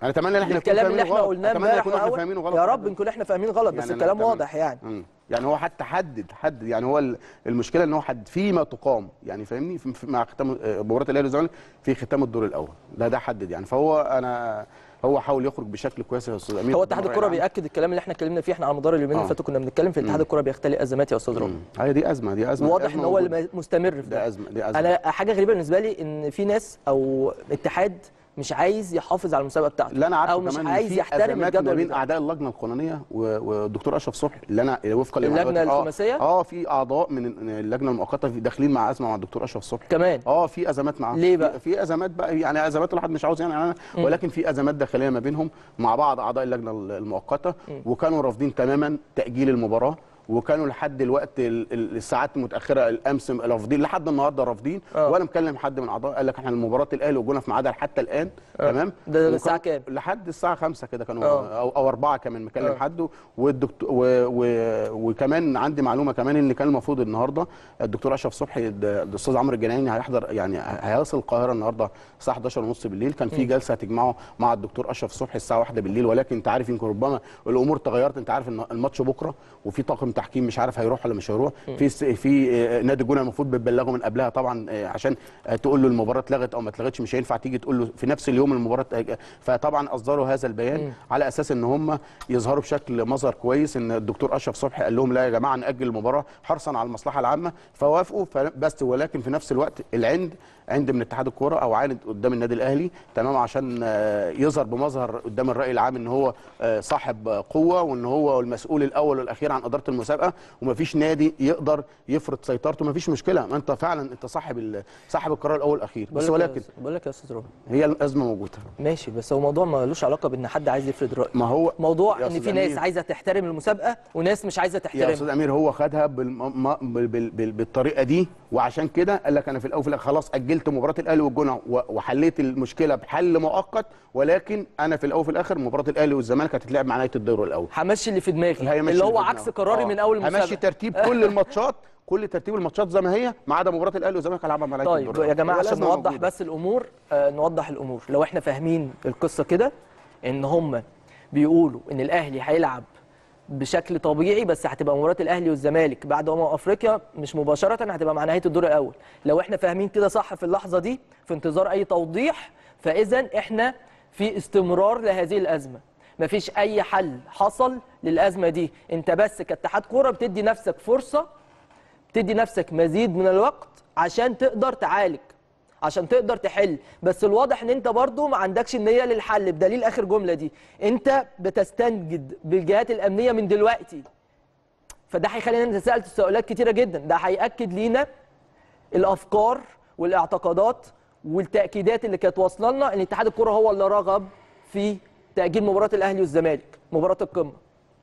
انا اتمنى ان احنا نكون الكلام اللي فاهمينه احنا غلط. قلناه اتمنى امبارح نكون احنا وأول- فاهمينه غلط يا رب نكون احنا فاهمين غلط بس يعني أنا الكلام أتمنى- واضح يعني مم. يعني هو حتى حدد حدد يعني هو ال- المشكله ان هو حد فيما تقام يعني فاهمني في- في- مع ختام آه، مباراه الاهلي والزمالك في ختام الدور الاول ده ده حدد يعني فهو انا هو حاول يخرج بشكل كويس يا استاذ امير هو اتحاد بالرأي الكره العام. بياكد الكلام اللي احنا اتكلمنا فيه احنا على مدار اليومين اللي آه. فاتوا كنا بنتكلم في اتحاد الكره بيختلق ازمات يا استاذ رامي مم. هي دي ازمه دي ازمه واضح أزمة ان هو موجودة. اللي مستمر في ده ده ازمه دي ازمه انا حاجه غريبه بالنسبه لي ان في ناس او اتحاد مش عايز يحافظ على المسابقه بتاعته اللي انا عارفه او مش كمان إن عايز في يحترم أزمات ما الجدول بين بتاعه. اعضاء اللجنه القانونيه و- والدكتور اشرف صبحي اللي انا وفقا اللجنة لمعلوماتي- آه، الخماسية؟ اه في اعضاء من اللجنه المؤقته في- داخلين مع ازمه مع الدكتور اشرف صبحي كمان اه في ازمات معاهم ليه بقى؟ في- في ازمات بقى يعني ازمات الواحد مش عاوز يعني أنا ولكن في ازمات داخليه ما بينهم مع بعض اعضاء اللجنه المؤقته وكانوا رافضين تماما تاجيل المباراه وكانوا لحد الوقت ال- ال- الساعات المتاخره الامس رافضين لحد النهارده رافضين آه. وانا مكلم حد من اعضاء قال لك احنا المباراه الاهلي وجونا في ميعادها حتى الان تمام ده وكان- الساعة كام؟ لحد الساعه 5 كده كانوا آه. او او 4 كمان مكلم آه. حد والدكتور و و وكمان عندي معلومه كمان ان كان المفروض النهارده الدكتور اشرف صبحي الد- الاستاذ عمرو الجنايني هيحضر يعني هيصل القاهره النهارده الساعه 11 ونص بالليل كان في جلسه هتجمعه مع الدكتور اشرف صبحي الساعه 1 بالليل ولكن انت عارف يمكن ربما الامور تغيرت انت عارف ان الماتش بكره وفي طاقم تحكيم مش عارف هيروح ولا مش هيروح في س- في آه، نادي الجونه المفروض بتبلغه من قبلها طبعا آه، عشان آه، تقول له المباراه اتلغت او ما اتلغتش مش هينفع تيجي تقول له في نفس اليوم المباراه اتأج- فطبعا اصدروا هذا البيان على اساس ان هم يظهروا بشكل مظهر كويس ان الدكتور اشرف صبحي قال لهم لا يا جماعه ناجل المباراه حرصا على المصلحه العامه فوافقوا ف- بس ولكن في نفس الوقت العند عند من اتحاد الكوره او عاند قدام النادي الاهلي تمام عشان آه، يظهر بمظهر قدام الراي العام ان هو آه، صاحب آه، قوه وان هو المسؤول الاول والاخير عن اداره المسابقه ومفيش نادي يقدر يفرض سيطرته مفيش مشكله ما انت فعلا انت صاحب ال- صاحب القرار الاول والاخير بس بقول لك ولكن يا- بقول لك يا استاذ رامي هي الازمه موجوده ماشي بس هو موضوع ملوش علاقه بان حد عايز يفرض رايه ما هو موضوع يا ان أستاذ في ناس أمير. عايزه تحترم المسابقه وناس مش عايزه يا تحترمها استاذ امير هو خدها بالم... ما- بال... بال... بال... بالطريقه دي وعشان كده قال لك انا في الاول وفي الاخر خلاص اجلت مباراه الاهلي والجونه و... وحليت المشكله بحل مؤقت ولكن انا في الاول وفي الاخر مباراه الاهلي والزمالك هتتلعب مع نهايه الدور الاول همشي اللي في دماغي هي ماشي اللي هو بدماغه. عكس قراري آه. من اول همشي المسابقه ترتيب كل الماتشات كل ترتيب الماتشات زي ما هي ما عدا مباراه الاهلي والزمالك هلعبها مع نهايه طيب الدور يا الأول. جماعه هو عشان الأزمة نوضح موجودة. بس الامور آه نوضح الامور لو احنا فاهمين القصه كده ان هم بيقولوا ان الاهلي هيلعب بشكل طبيعي بس هتبقى مباراه الاهلي والزمالك بعد امم افريقيا مش مباشره هتبقى مع نهايه الدور الاول لو احنا فاهمين كده صح في اللحظه دي في انتظار اي توضيح فاذا احنا في استمرار لهذه الازمه مفيش اي حل حصل للازمه دي انت بس كاتحاد كوره بتدي نفسك فرصه تدي نفسك مزيد من الوقت عشان تقدر تعالج عشان تقدر تحل بس الواضح ان انت برضو ما عندكش النيه للحل بدليل اخر جمله دي انت بتستنجد بالجهات الامنيه من دلوقتي فده هيخلينا انت سالت سؤالات كتيره جدا ده هياكد لينا الافكار والاعتقادات والتاكيدات اللي كانت واصله لنا ان اتحاد الكره هو اللي رغب في تاجيل مباراه الاهلي والزمالك مباراه القمه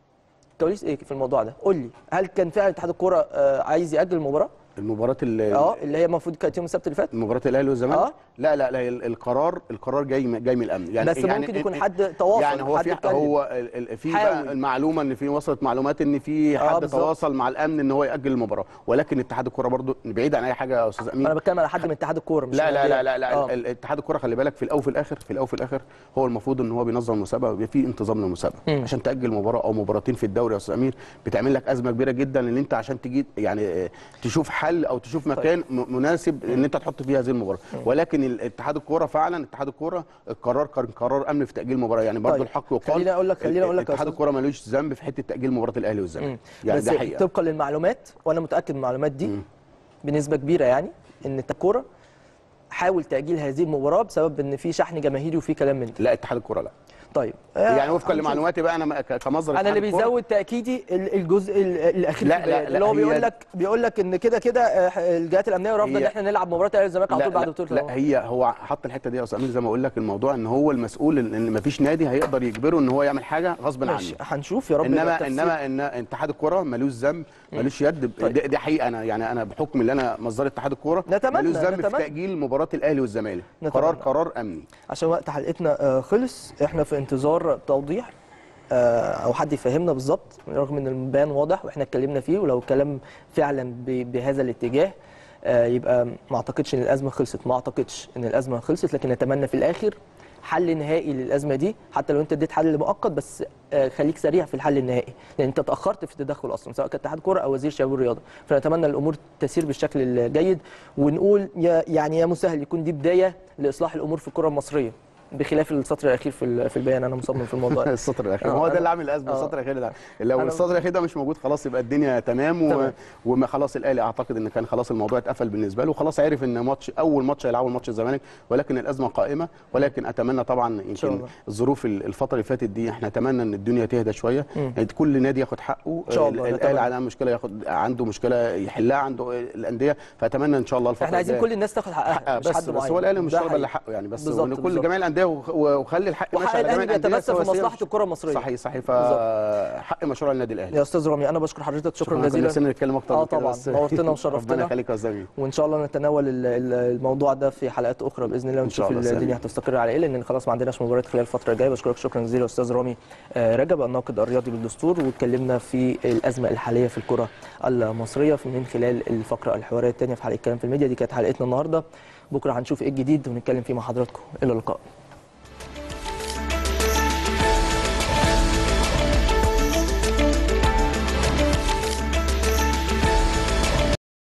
كواليس ايه في الموضوع ده قول لي هل كان فعلا اتحاد الكره آه، عايز ياجل المباراه المباراه اللي اه اللي هي المفروض كانت يوم السبت اللي فات مباراه الاهلي والزمالك آه. لا لا لا ال- القرار القرار جاي من- جاي من الامن يعني بس يعني ممكن يكون ال- حد تواصل يعني هو حد في اتكلم. هو ال- ال- في حاول. بقى المعلومه ان في وصلت معلومات ان في آه، حد بالظبط. تواصل مع الامن ان هو ياجل المباراه ولكن اتحاد الكوره برضو بعيد عن اي حاجه يا استاذ امين انا بتكلم على حد من اتحاد الكوره مش لا لا الأندية. لا لا, لا آه. ال- ال- اتحاد الكوره خلي بالك في الاول وفي الاخر في الاول وفي الاخر هو المفروض ان هو بينظم المسابقه ويبقى في انتظام للمسابقه مم. عشان تاجل مباراه او مباراتين في الدوري يا استاذ امير بتعمل لك ازمه كبيره جدا ان انت عشان تجي يعني آه، تشوف حل او تشوف مكان م- مناسب ان انت تحط فيه هذه المباراه ولكن ال- اتحاد الكوره فعلا اتحاد الكوره القرار كان قرار امن في تاجيل المباراه يعني برضو طيب. الحق يقال خليني أقول لك- خليني أقول لك يا اتحاد أستاذ. الكوره ملوش ذنب في حته تاجيل مباراه الاهلي والزمالك يعني بس ده حقيقه طبقا للمعلومات وانا متاكد من المعلومات دي بنسبه كبيره يعني ان الكوره حاول تاجيل هذه المباراه بسبب ان في شحن جماهيري وفي كلام من ده لا اتحاد الكوره لا طيب يعني وفقا هنشوف. لمعلوماتي بقى انا م- ك- كمصدر انا اتحاد اللي الكرة- بيزود تاكيدي ال- الجزء ال- الاخير لا، في لا، البيان لا، اللي هو هي- بيقول لك بيقول لك ان كده كده آه، الجهات الامنيه رافضه ان هي- احنا نلعب مباراه الاهلي والزمالك على لا طول بعد لا, بطوله لا الأمم. هي هو حط الحته دي يا استاذ امين زي ما اقول لك الموضوع ان هو المسؤول ان إن مفيش نادي هيقدر يجبره ان هو يعمل حاجه غصب ماشي عنه هنشوف يا رب يبقى انما التفسير. انما ان اتحاد الكوره ملوش ذنب ملوش يد طيب. دي, دي حقيقه انا يعني انا بحكم اللي انا مصدر اتحاد الكوره نتمنى- ملوش ذنب في نتمنى. تاجيل مباراه الاهلي والزمالك نتمنى. قرار قرار امني عشان وقت حلقتنا آه، خلص احنا في انتظار توضيح آه، او حد يفهمنا بالظبط رغم ان البيان واضح واحنا اتكلمنا فيه ولو الكلام فعلا ب- بهذا الاتجاه آه، يبقى ما اعتقدش ان الازمه خلصت ما اعتقدش ان الازمه خلصت لكن نتمنى في الاخر حل نهائي للازمه دي حتى لو انت اديت حل مؤقت بس آه، خليك سريع في الحل النهائي لان انت اتاخرت في التدخل اصلا سواء كاتحاد كره او وزير شباب والرياضه فنتمنى الامور تسير بالشكل الجيد ونقول يا يعني يا مسهل يكون دي بدايه لاصلاح الامور في الكره المصريه بخلاف السطر الاخير في ال- في البيان انا مصمم في الموضوع ده. السطر الاخير آه، ما هو ده أنا- اللي عامل الازمه آه. السطر الاخير ده لو أنا- السطر الاخير ده مش موجود خلاص يبقى الدنيا تمام, و... تمام. وما خلاص الاهلي اعتقد ان كان خلاص الموضوع اتقفل بالنسبه له وخلاص عرف ان ماتش اول ماتش هيلعبه ماتش الزمالك ولكن الازمه قائمه ولكن اتمنى طبعا شاء يمكن الله. الظروف ال- الفتره اللي فاتت دي احنا اتمنى ان الدنيا تهدى شويه مم. يعني كل نادي ياخد حقه إن شاء الله، الاهلي نتمنى. عنده مشكله ياخد عنده مشكله يحلها عنده الانديه فاتمنى ان شاء الله الفتره احنا عايزين الجايه كل الناس تاخد حقها حقها مش بس حد بس معين هو الاهلي مش ده طالب الا حقيقي. حقه يعني بس بالظبط، وإن كل بالظبط. جميع الانديه وخ- وخلي الحق وحق ماشي على الاهلي جميع الأندية بيتمثل في سواسية. مصلحه الكره المصريه صحيح صحيح فحق مشروع النادي الاهلي يا استاذ رامي انا بشكر حضرتك شكرا كنا جزيلا نفسنا نتكلم اكتر اه من كده طبعا بس نورتنا وشرفتنا. ربنا يخليك يا زميلي وان شاء الله نتناول ال- ال- الموضوع ده في حلقات اخرى باذن الله إن شاء ونشوف الله، الدنيا سلام. هتستقر على ايه لان خلاص ما عندناش مباريات خلال الفتره الجايه بشكرك شكرا جزيلا استاذ رامي آه، رجب الناقد الرياضي بالدستور واتكلمنا في الازمه الحاليه في الكره المصريه من خلال الفقره الحواريه الثانيه في حلقه كلام في الميديا دي كانت حلقتنا النهارده بكره هنشوف ايه الجديد ونتكلم فيه مع حضراتكم الى اللقاء